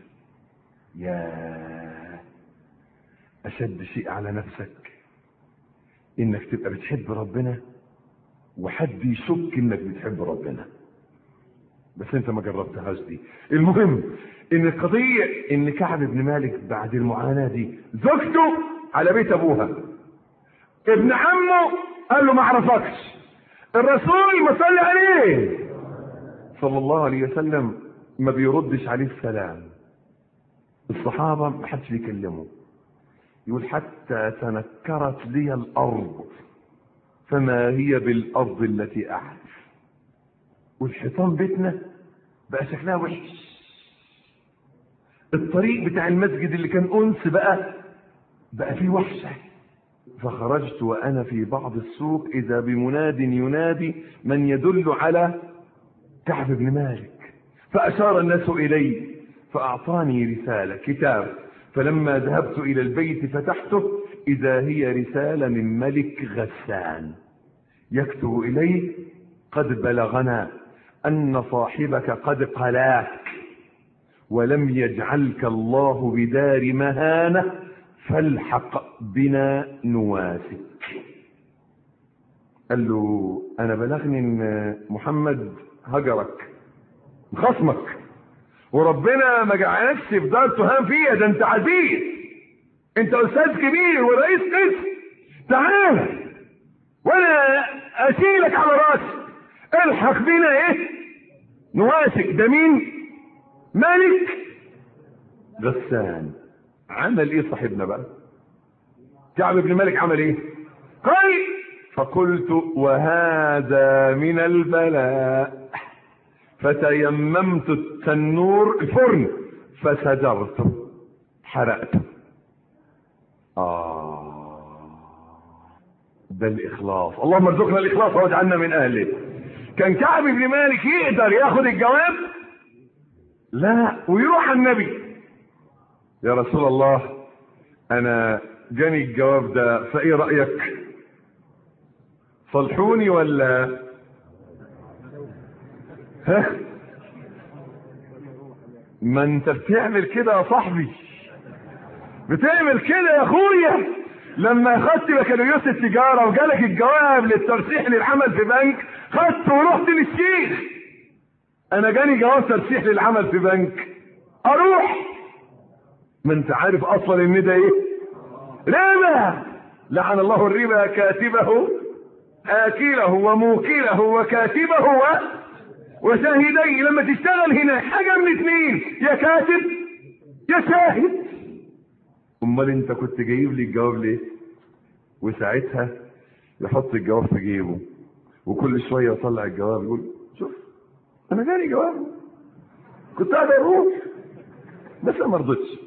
يا اشد شيء على نفسك انك تبقى بتحب ربنا وحد يشك انك بتحب ربنا بس انت ما جربتهاش دي المهم ان القضية ان كعب بن مالك بعد المعاناة دي زوجته على بيت ابوها ابن عمه قال له ما اعرفكش الرسول ما صلي عليه صلى الله عليه وسلم ما بيردش عليه السلام الصحابة ما حدش بيكلمه يقول حتى تنكرت لي الارض فما هي بالارض التي اعرف والحيطان بيتنا بقى شكلها وحش الطريق بتاع المسجد اللي كان انس بقى بقى فيه وحشه فخرجت وانا في بعض السوق اذا بمناد ينادي من يدل على كعب بن مالك فاشار الناس الي فاعطاني رساله كتاب فلما ذهبت الى البيت فتحته اذا هي رساله من ملك غسان يكتب اليه قد بلغنا ان صاحبك قد قلاك ولم يجعلك الله بدار مهانه فالحق بنا نواسك قال له انا بلغني ان محمد هجرك خصمك وربنا ما جعلكش في دار تهان فيها ده انت عزيز انت استاذ كبير ورئيس قسم تعال وانا اشيلك على راسي الحق بنا ايه نواسك ده مين ملك غسان عمل ايه صاحبنا بقى كعب بن مالك عمل ايه قال فقلت وهذا من البلاء فتيممت التنور الفرن فسجرته حرقته آه ده الإخلاص اللهم ارزقنا الإخلاص واجعلنا من أهله كان كعب بن مالك يقدر ياخد الجواب لا ويروح على النبي يا رسول الله أنا جاني الجواب ده فإيه رأيك صلحوني ولا ها ما انت بتعمل كده يا صاحبي بتعمل كده يا اخويا لما اخدت بكالوريوس التجاره وجالك الجواب للترشيح للعمل في بنك خدت ورحت للشيخ انا جاني جواب ترشيح للعمل في بنك اروح ما انت عارف اصلا ان ده ايه ربا لعن الله الربا كاتبه اكله وموكله وكاتبه و... وشاهدي لما تشتغل هنا حاجه من اثنين يا كاتب يا شاهد امال انت كنت جايب لي الجواب ليه وساعتها يحط الجواب في جيبه وكل شويه يطلع الجواب يقول شوف انا جالي جواب كنت قاعد اروح بس انا ما رضيتش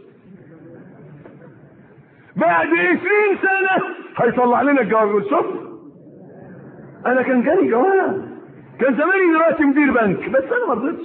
بعد 20 سنة هيطلع لنا الجواب يقول شوف انا كان جالي جواب كان زماني دلوقتي مدير بنك بس انا ما رضيتش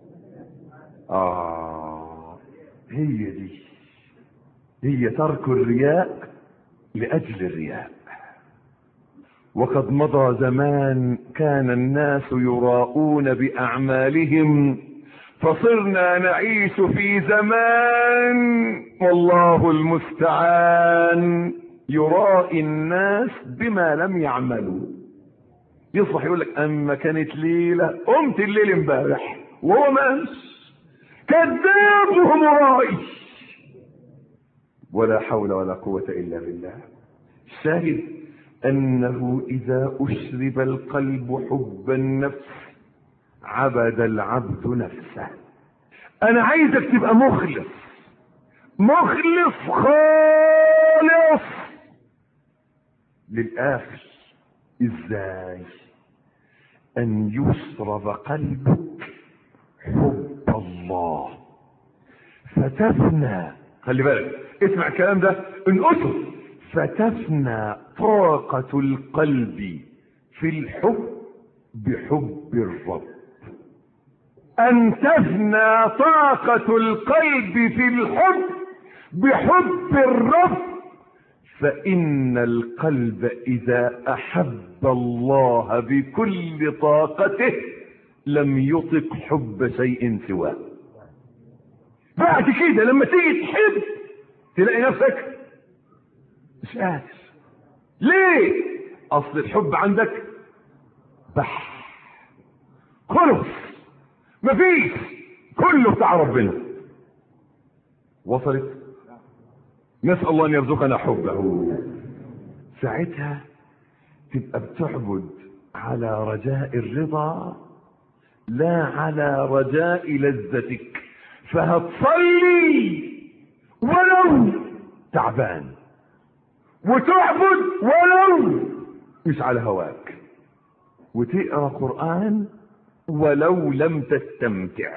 اه هي دي هي ترك الرياء لاجل الرياء وقد مضى زمان كان الناس يراءون باعمالهم فصرنا نعيش في زمان والله المستعان يرائي الناس بما لم يعملوا يصبح يقول لك اما كانت ليله قمت الليل امبارح وهو ما قامش كذاب وهو مرائي ولا حول ولا قوه الا بالله الشاهد انه اذا اشرب القلب حب النفس عبد العبد نفسه انا عايزك تبقى مخلص مخلص خالص للاخر ازاي ان يشرب قلبك حب الله فتفنى خلي بالك اسمع الكلام ده انقصه فتفنى طاقة القلب في الحب بحب الرب ان تفنى طاقة القلب في الحب بحب الرب فان القلب اذا احب الله بكل طاقته لم يطق حب شيء سواه بعد كده لما تيجي تحب تلاقي نفسك مش قادر ليه اصل الحب عندك بح خلص مفيش كله بتاع ربنا وصلت نسأل الله ان يرزقنا حبه ساعتها تبقى بتعبد على رجاء الرضا لا على رجاء لذتك فهتصلي ولو تعبان وتعبد ولو مش على هواك وتقرا قران ولو لم تستمتع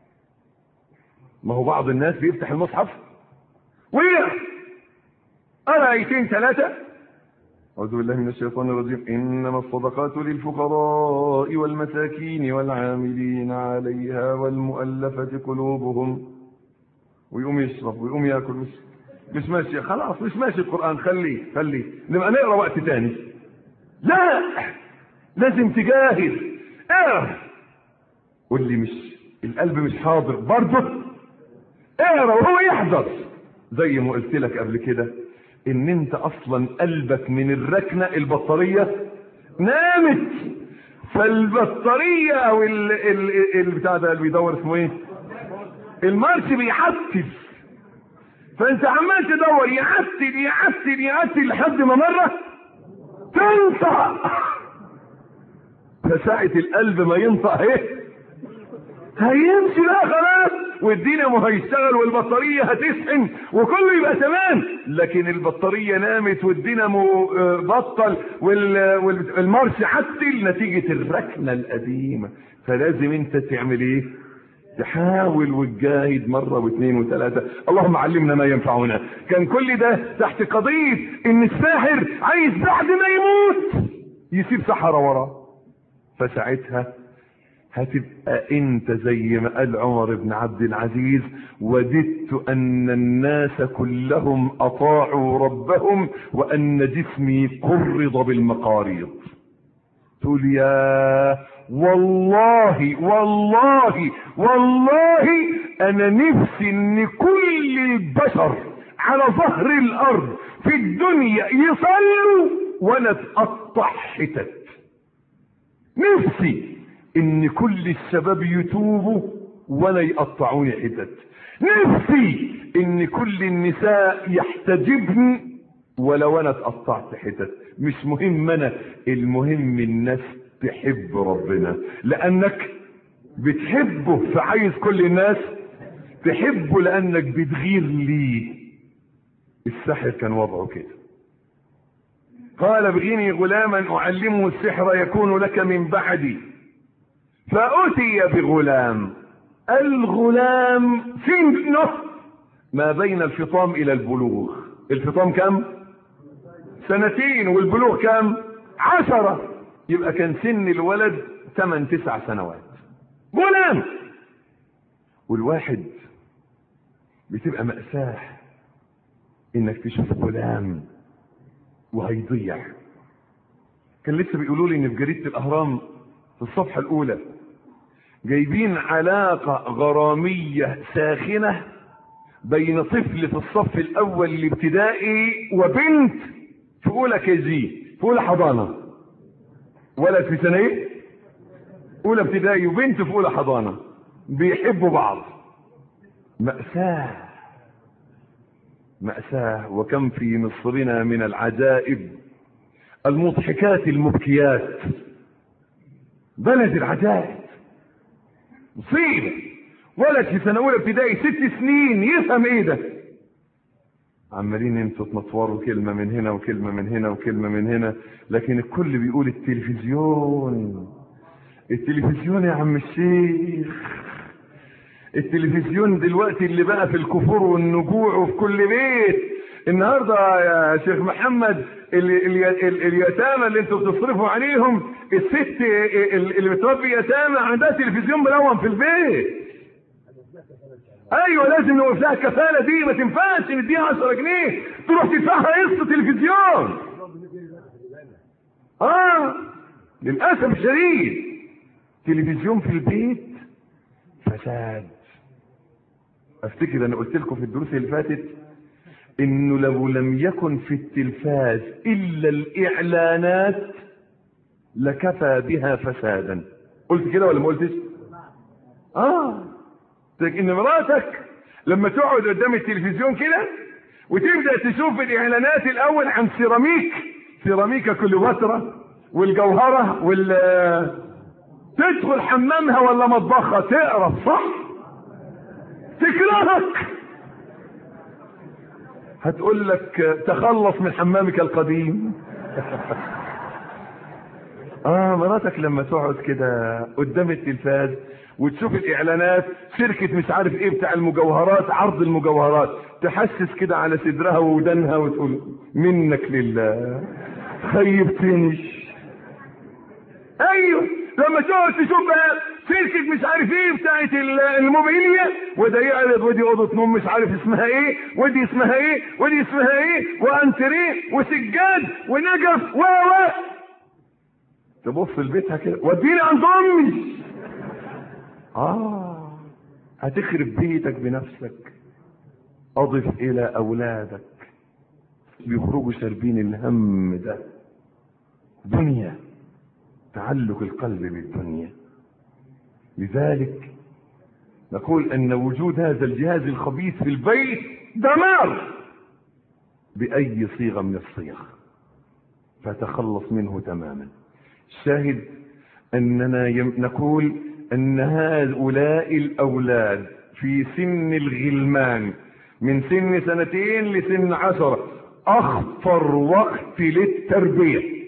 ما هو بعض الناس بيفتح المصحف ويقرا قرا ايتين ثلاثه أعوذ بالله من الشيطان الرجيم إنما الصدقات للفقراء والمساكين والعاملين عليها والمؤلفة قلوبهم ويقوم يشرب ويقوم ياكل مش مش ماشي خلاص مش ماشي القرآن خليه خليه نبقى نقرا وقت تاني لا لازم تجاهد اقرا واللي مش القلب مش حاضر برضه اقرا وهو يحضر زي ما قلت لك قبل كده ان انت اصلا قلبك من الركنه البطاريه نامت فالبطاريه او ال ال البتاع ده اللي بيدور اسمه ايه؟ المارش بيعتل فانت عمال تدور يعتل يعتل يعتل لحد ما مره تنطق فساعة القلب ما ينطق ايه هيمشي بقى خلاص والدينامو هيشتغل والبطارية هتسخن وكله يبقى تمام لكن البطارية نامت والدينامو بطل والمارش عتل نتيجة الركنة القديمة فلازم انت تعمل ايه تحاول وتجاهد مرة واثنين وثلاثة اللهم علمنا ما ينفعنا كان كل ده تحت قضية ان الساحر عايز بعد ما يموت يسيب سحرة وراه فساعتها هتبقى انت زي ما قال عمر بن عبد العزيز وددت ان الناس كلهم اطاعوا ربهم وان جسمي قرض بالمقاريض تقول يا والله والله والله انا نفسي ان كل البشر على ظهر الارض في الدنيا يصلوا وانا اتقطع حتت نفسي ان كل الشباب يتوبوا ولا يقطعوني حتت نفسي ان كل النساء يحتجبن ولو انا اتقطعت حتت مش مهم انا المهم الناس تحب ربنا لانك بتحبه فعايز كل الناس تحبه لانك بتغير ليه السحر كان وضعه كده قال ابغني غلاما اعلمه السحر يكون لك من بعدي فأتي بغلام الغلام سنه ما بين الفطام الى البلوغ الفطام كم سنتين والبلوغ كم عشرة يبقى كان سن الولد 8 تسع سنوات غلام والواحد بتبقى مأساة انك تشوف غلام وهيضيع كان لسه بيقولوا لي ان في جريده الاهرام في الصفحه الاولى جايبين علاقه غراميه ساخنه بين طفل في الصف الاول الابتدائي وبنت في اولى كي جي في اولى حضانه ولد في سنه ايه اولى ابتدائي وبنت في اولى حضانه بيحبوا بعض مأساة مأساة وكم في مصرنا من العجائب المضحكات المبكيات بلد العجائب مصيبة ولد في سنة أولى ابتدائي ست سنين يفهم إيه ده عمالين انتوا تنطوروا كلمة من هنا وكلمة من هنا وكلمة من هنا لكن الكل بيقول التلفزيون التلفزيون يا عم الشيخ التلفزيون دلوقتي اللي بقى في الكفور والنجوع وفي كل بيت النهارده يا شيخ محمد ال- ال- ال- اليتامى اللي انتوا بتصرفوا عليهم الست اللي بتربي يتامى عندها تلفزيون ملون في البيت ايوه لازم نوقف لها الكفاله دي ما تنفعش نديها 10 جنيه تروح تدفعها قسط تلفزيون اه للاسف الشديد تلفزيون في البيت فساد افتكر انا قلت لكم في الدروس اللي فاتت انه لو لم يكن في التلفاز الا الاعلانات لكفى بها فسادا قلت كده ولا ما قلتش اه ان مراتك لما تقعد قدام التلفزيون كده وتبدا تشوف الاعلانات الاول عن سيراميك سيراميكا كليوباترا والجوهره وال تدخل حمامها ولا مطبخها تقرف صح تكرهك هتقول لك تخلص من حمامك القديم اه مراتك لما تقعد كده قدام التلفاز وتشوف الاعلانات شركة مش عارف ايه بتاع المجوهرات عرض المجوهرات تحسس كده على صدرها وودانها وتقول منك لله خيبتني ايوه لما تقعد تشوف بقى شركة مش عارف ايه بتاعت الموبيليا وده يعرض ودي اوضة نوم مش عارف اسمها ايه ودي اسمها ايه ودي اسمها ايه وانتريه وسجاد ونجف و و تبص لبيتها كده وديني عند امي اه هتخرب بيتك بنفسك اضف الى اولادك بيخرجوا شاربين الهم ده دنيا تعلق القلب بالدنيا لذلك نقول ان وجود هذا الجهاز الخبيث في البيت دمار باي صيغه من الصيغ فتخلص منه تماما الشاهد اننا يم نقول ان هؤلاء الاولاد في سن الغلمان من سن سنتين لسن عشرة اخطر وقت للتربيه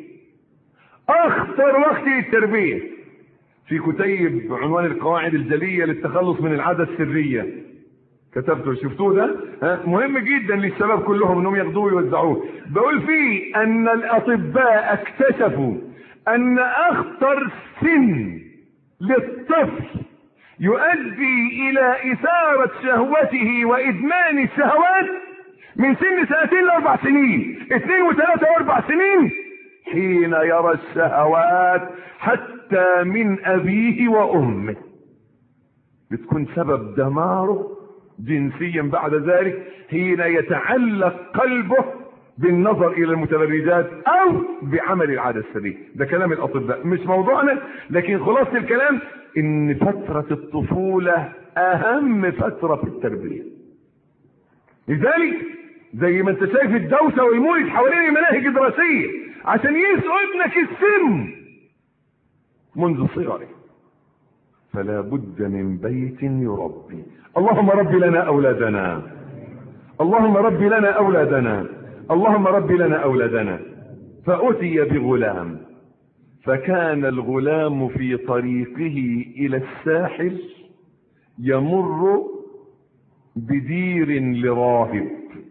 اخطر وقت للتربيه في كتيب عنوان القواعد الجليه للتخلص من العاده السريه كتبته شفتوه ده ها؟ مهم جدا للشباب كلهم انهم ياخدوه ويوزعوه بقول فيه ان الاطباء اكتشفوا ان اخطر سن للطفل يؤدي الى اثاره شهوته وادمان الشهوات من سن سنتين لاربع سنين اثنين وثلاثه واربع سنين حين يرى الشهوات حتى من ابيه وامه بتكون سبب دماره جنسيا بعد ذلك حين يتعلق قلبه بالنظر الى المتبرجات او بعمل العاده السريه ده كلام الاطباء مش موضوعنا لكن خلاصه الكلام ان فتره الطفوله اهم فتره في التربيه لذلك زي ما انت شايف الدوسه والمولد حوالين المناهج الدراسيه عشان يسقوا ابنك السم منذ صغره فلا بد من بيت يربي اللهم رب لنا اولادنا اللهم رب لنا اولادنا اللهم رب لنا اولادنا فاتي بغلام فكان الغلام في طريقه الى الساحل يمر بدير لراهب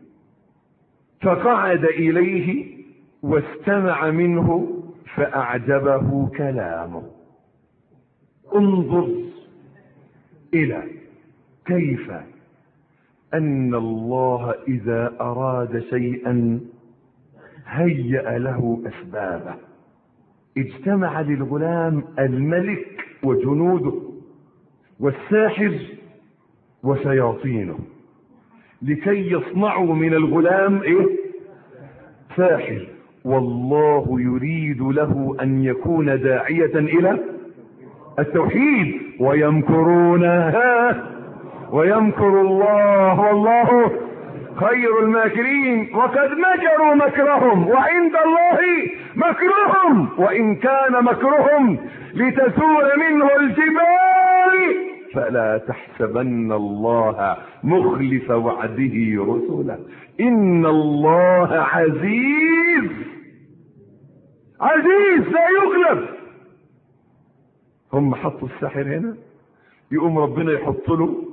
فقعد إليه واستمع منه فأعجبه كلامه انظر إلى كيف أن الله إذا أراد شيئا هيأ له أسبابه اجتمع للغلام الملك وجنوده والساحر وشياطينه لكي يصنعوا من الغلام ايه ساحر والله يريد له ان يكون داعية الى التوحيد ويمكرونها ويمكر الله والله خير الماكرين وقد مكروا مكرهم وعند الله مكرهم وإن كان مكرهم لتزول منه الجبال فلا تحسبن الله مخلف وعده رسله إن الله عزيز عزيز لا يغلب هم حطوا الساحر هنا يقوم ربنا يحط له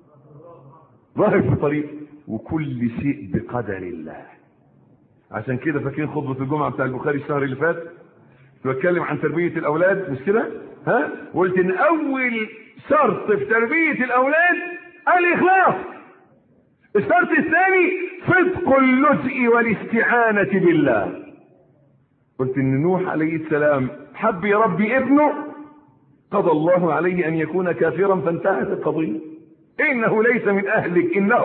ظاهر في طريق وكل شيء بقدر الله عشان كده فاكرين خطبة الجمعة بتاع البخاري الشهر اللي فات بتكلم عن تربية الأولاد مش كده؟ ها؟ قلت إن أول شرط في تربية الأولاد الإخلاص الشرط الثاني صدق اللجء والاستعانة بالله قلت إن نوح عليه السلام حب يربي ابنه قضى الله عليه أن يكون كافرا فانتهت القضية إنه ليس من أهلك إنه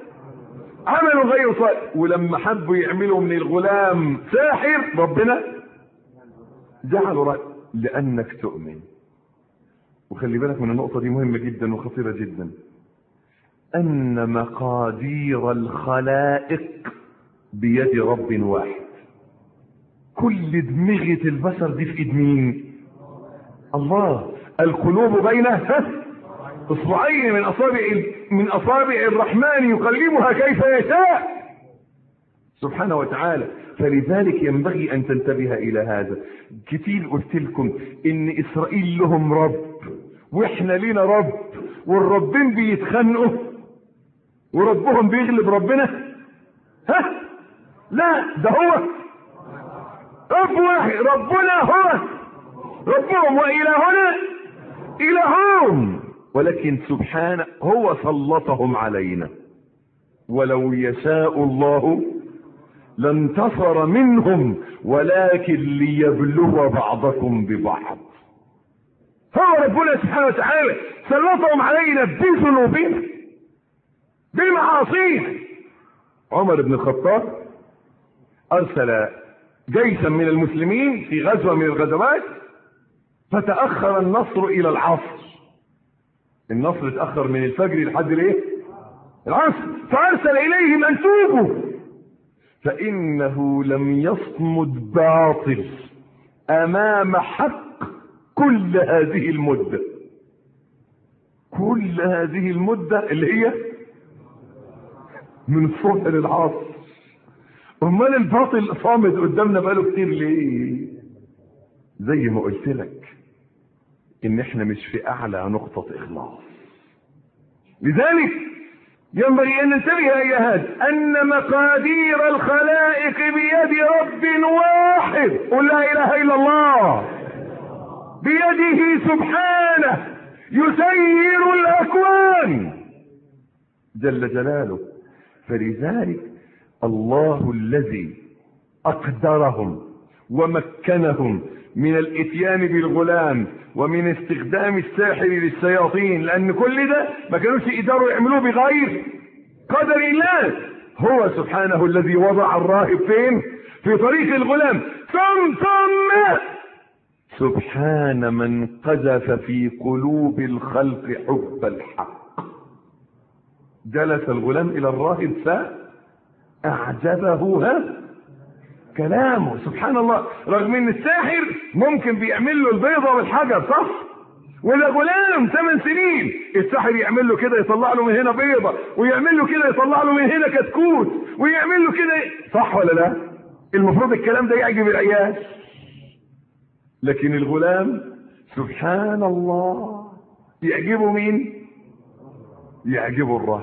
عمل غير صالح ولما حبوا يعملوا من الغلام ساحر ربنا جعله رأي لأنك تؤمن وخلي بالك من النقطة دي مهمة جدا وخطيرة جدا أن مقادير الخلائق بيد رب واحد كل دماغة البشر دي في ايد مين الله القلوب بين اصبعين من اصابع من اصابع الرحمن يقلبها كيف يشاء سبحانه وتعالى فلذلك ينبغي ان تنتبه الى هذا كتير قلت لكم ان اسرائيل لهم رب واحنا لينا رب والربين بيتخانقوا وربهم بيغلب ربنا ها لا ده هو رب واحد ربنا هو ربهم وإلهنا إلههم ولكن سبحانه هو سلطهم علينا ولو يشاء الله لانتصر منهم ولكن ليبلو بعضكم ببعض هو ربنا سبحانه وتعالى سلطهم علينا بذنوبنا بمعاصينا عمر بن الخطاب ارسل جيشا من المسلمين في غزوه من الغزوات فتاخر النصر الى العصر النصر اتاخر من الفجر لحد الايه العصر فارسل اليهم ان توبوا فانه لم يصمد باطل امام حق كل هذه المده كل هذه المده اللي هي من الصبح للعصر امال الباطل صامد قدامنا بقاله كتير ليه زي ما قلت لك ان احنا مش في اعلى نقطة اخلاص لذلك ينبغي ان ننتبه الى هذا ان مقادير الخلائق بيد رب واحد قل لا اله الا الله بيده سبحانه يسير الاكوان جل جلاله فلذلك الله الذي اقدرهم ومكنهم من الاتيان بالغلام ومن استخدام الساحر للشياطين لان كل ده ما كانوش يقدروا يعملوه بغير قدر الله هو سبحانه الذي وضع الراهب فين في طريق الغلام ثم ثم سبحان من قذف في قلوب الخلق حب الحق جلس الغلام الى الراهب فاعجبه ها كلامه سبحان الله رغم ان الساحر ممكن بيعمل له البيضة والحجر صح ولا غلام ثمان سنين الساحر يعمل له كده يطلع له من هنا بيضة ويعمل له كده يطلع له من هنا كتكوت ويعمل له كده صح ولا لا المفروض الكلام ده يعجب العيال لكن الغلام سبحان الله يعجبه مين يعجبه الراي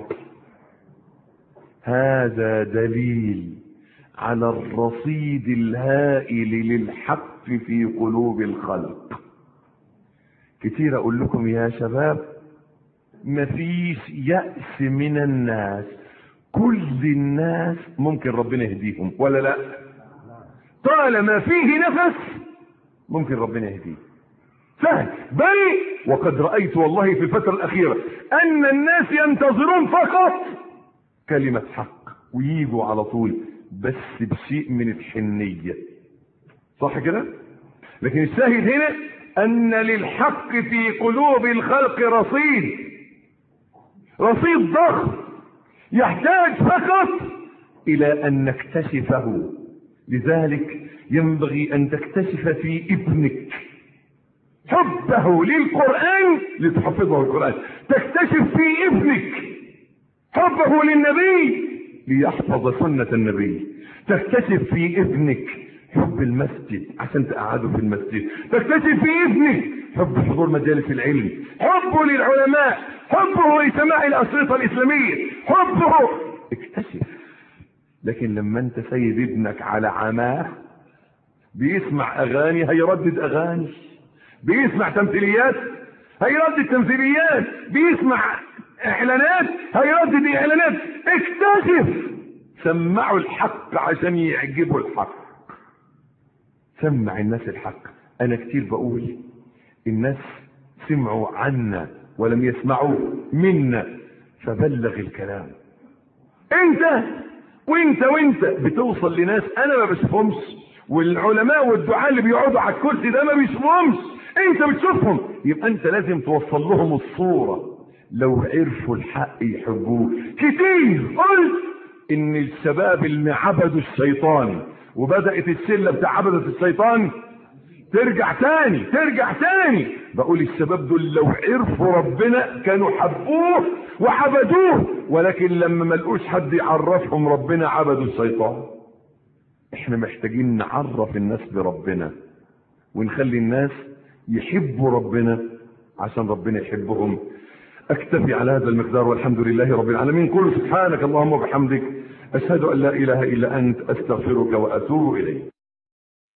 هذا دليل على الرصيد الهائل للحق في قلوب الخلق كتير اقول لكم يا شباب مفيش يأس من الناس كل الناس ممكن ربنا يهديهم ولا لا طالما فيه نفس ممكن ربنا يهديه سهل بل وقد رأيت والله في الفترة الأخيرة أن الناس ينتظرون فقط كلمة حق ويجوا على طول بس بشيء من الحنية صح كده لكن الشاهد هنا أن للحق في قلوب الخلق رصيد رصيد ضخم يحتاج فقط إلى أن نكتشفه لذلك ينبغي أن تكتشف في ابنك حبه للقرآن لتحفظه القرآن تكتشف في ابنك حبه للنبي ليحفظ سنة النبي تكتشف في ابنك حب المسجد عشان تقعده في المسجد تكتشف في ابنك حب حضور مجالس العلم حبه للعلماء حبه لسماع الأشرطة الإسلامية حبه اكتشف لكن لما انت سيد ابنك على عماه بيسمع اغاني هيردد اغاني بيسمع تمثيليات هيردد تمثيليات بيسمع اعلانات هيردد اعلانات اكتشف سمعوا الحق عشان يعجبوا الحق سمع الناس الحق انا كتير بقول الناس سمعوا عنا ولم يسمعوا منا فبلغ الكلام انت وانت وانت بتوصل لناس انا ما بشوفهمش والعلماء والدعاء اللي بيقعدوا على الكرسي ده ما بيشوفهمش انت بتشوفهم يبقى انت لازم توصل لهم الصورة لو عرفوا الحق يحبوه كتير قلت ان الشباب اللي عبدوا الشيطان وبدأت الشلة بتاع عبدة الشيطان ترجع تاني ترجع تاني بقول الشباب دول لو عرفوا ربنا كانوا حبوه وعبدوه ولكن لما ما لقوش حد يعرفهم ربنا عبدوا الشيطان احنا محتاجين نعرف الناس بربنا ونخلي الناس يحبوا ربنا عشان ربنا يحبهم اكتفي على هذا المقدار والحمد لله رب العالمين قل سبحانك اللهم وبحمدك اشهد ان لا اله الا انت استغفرك واتوب اليك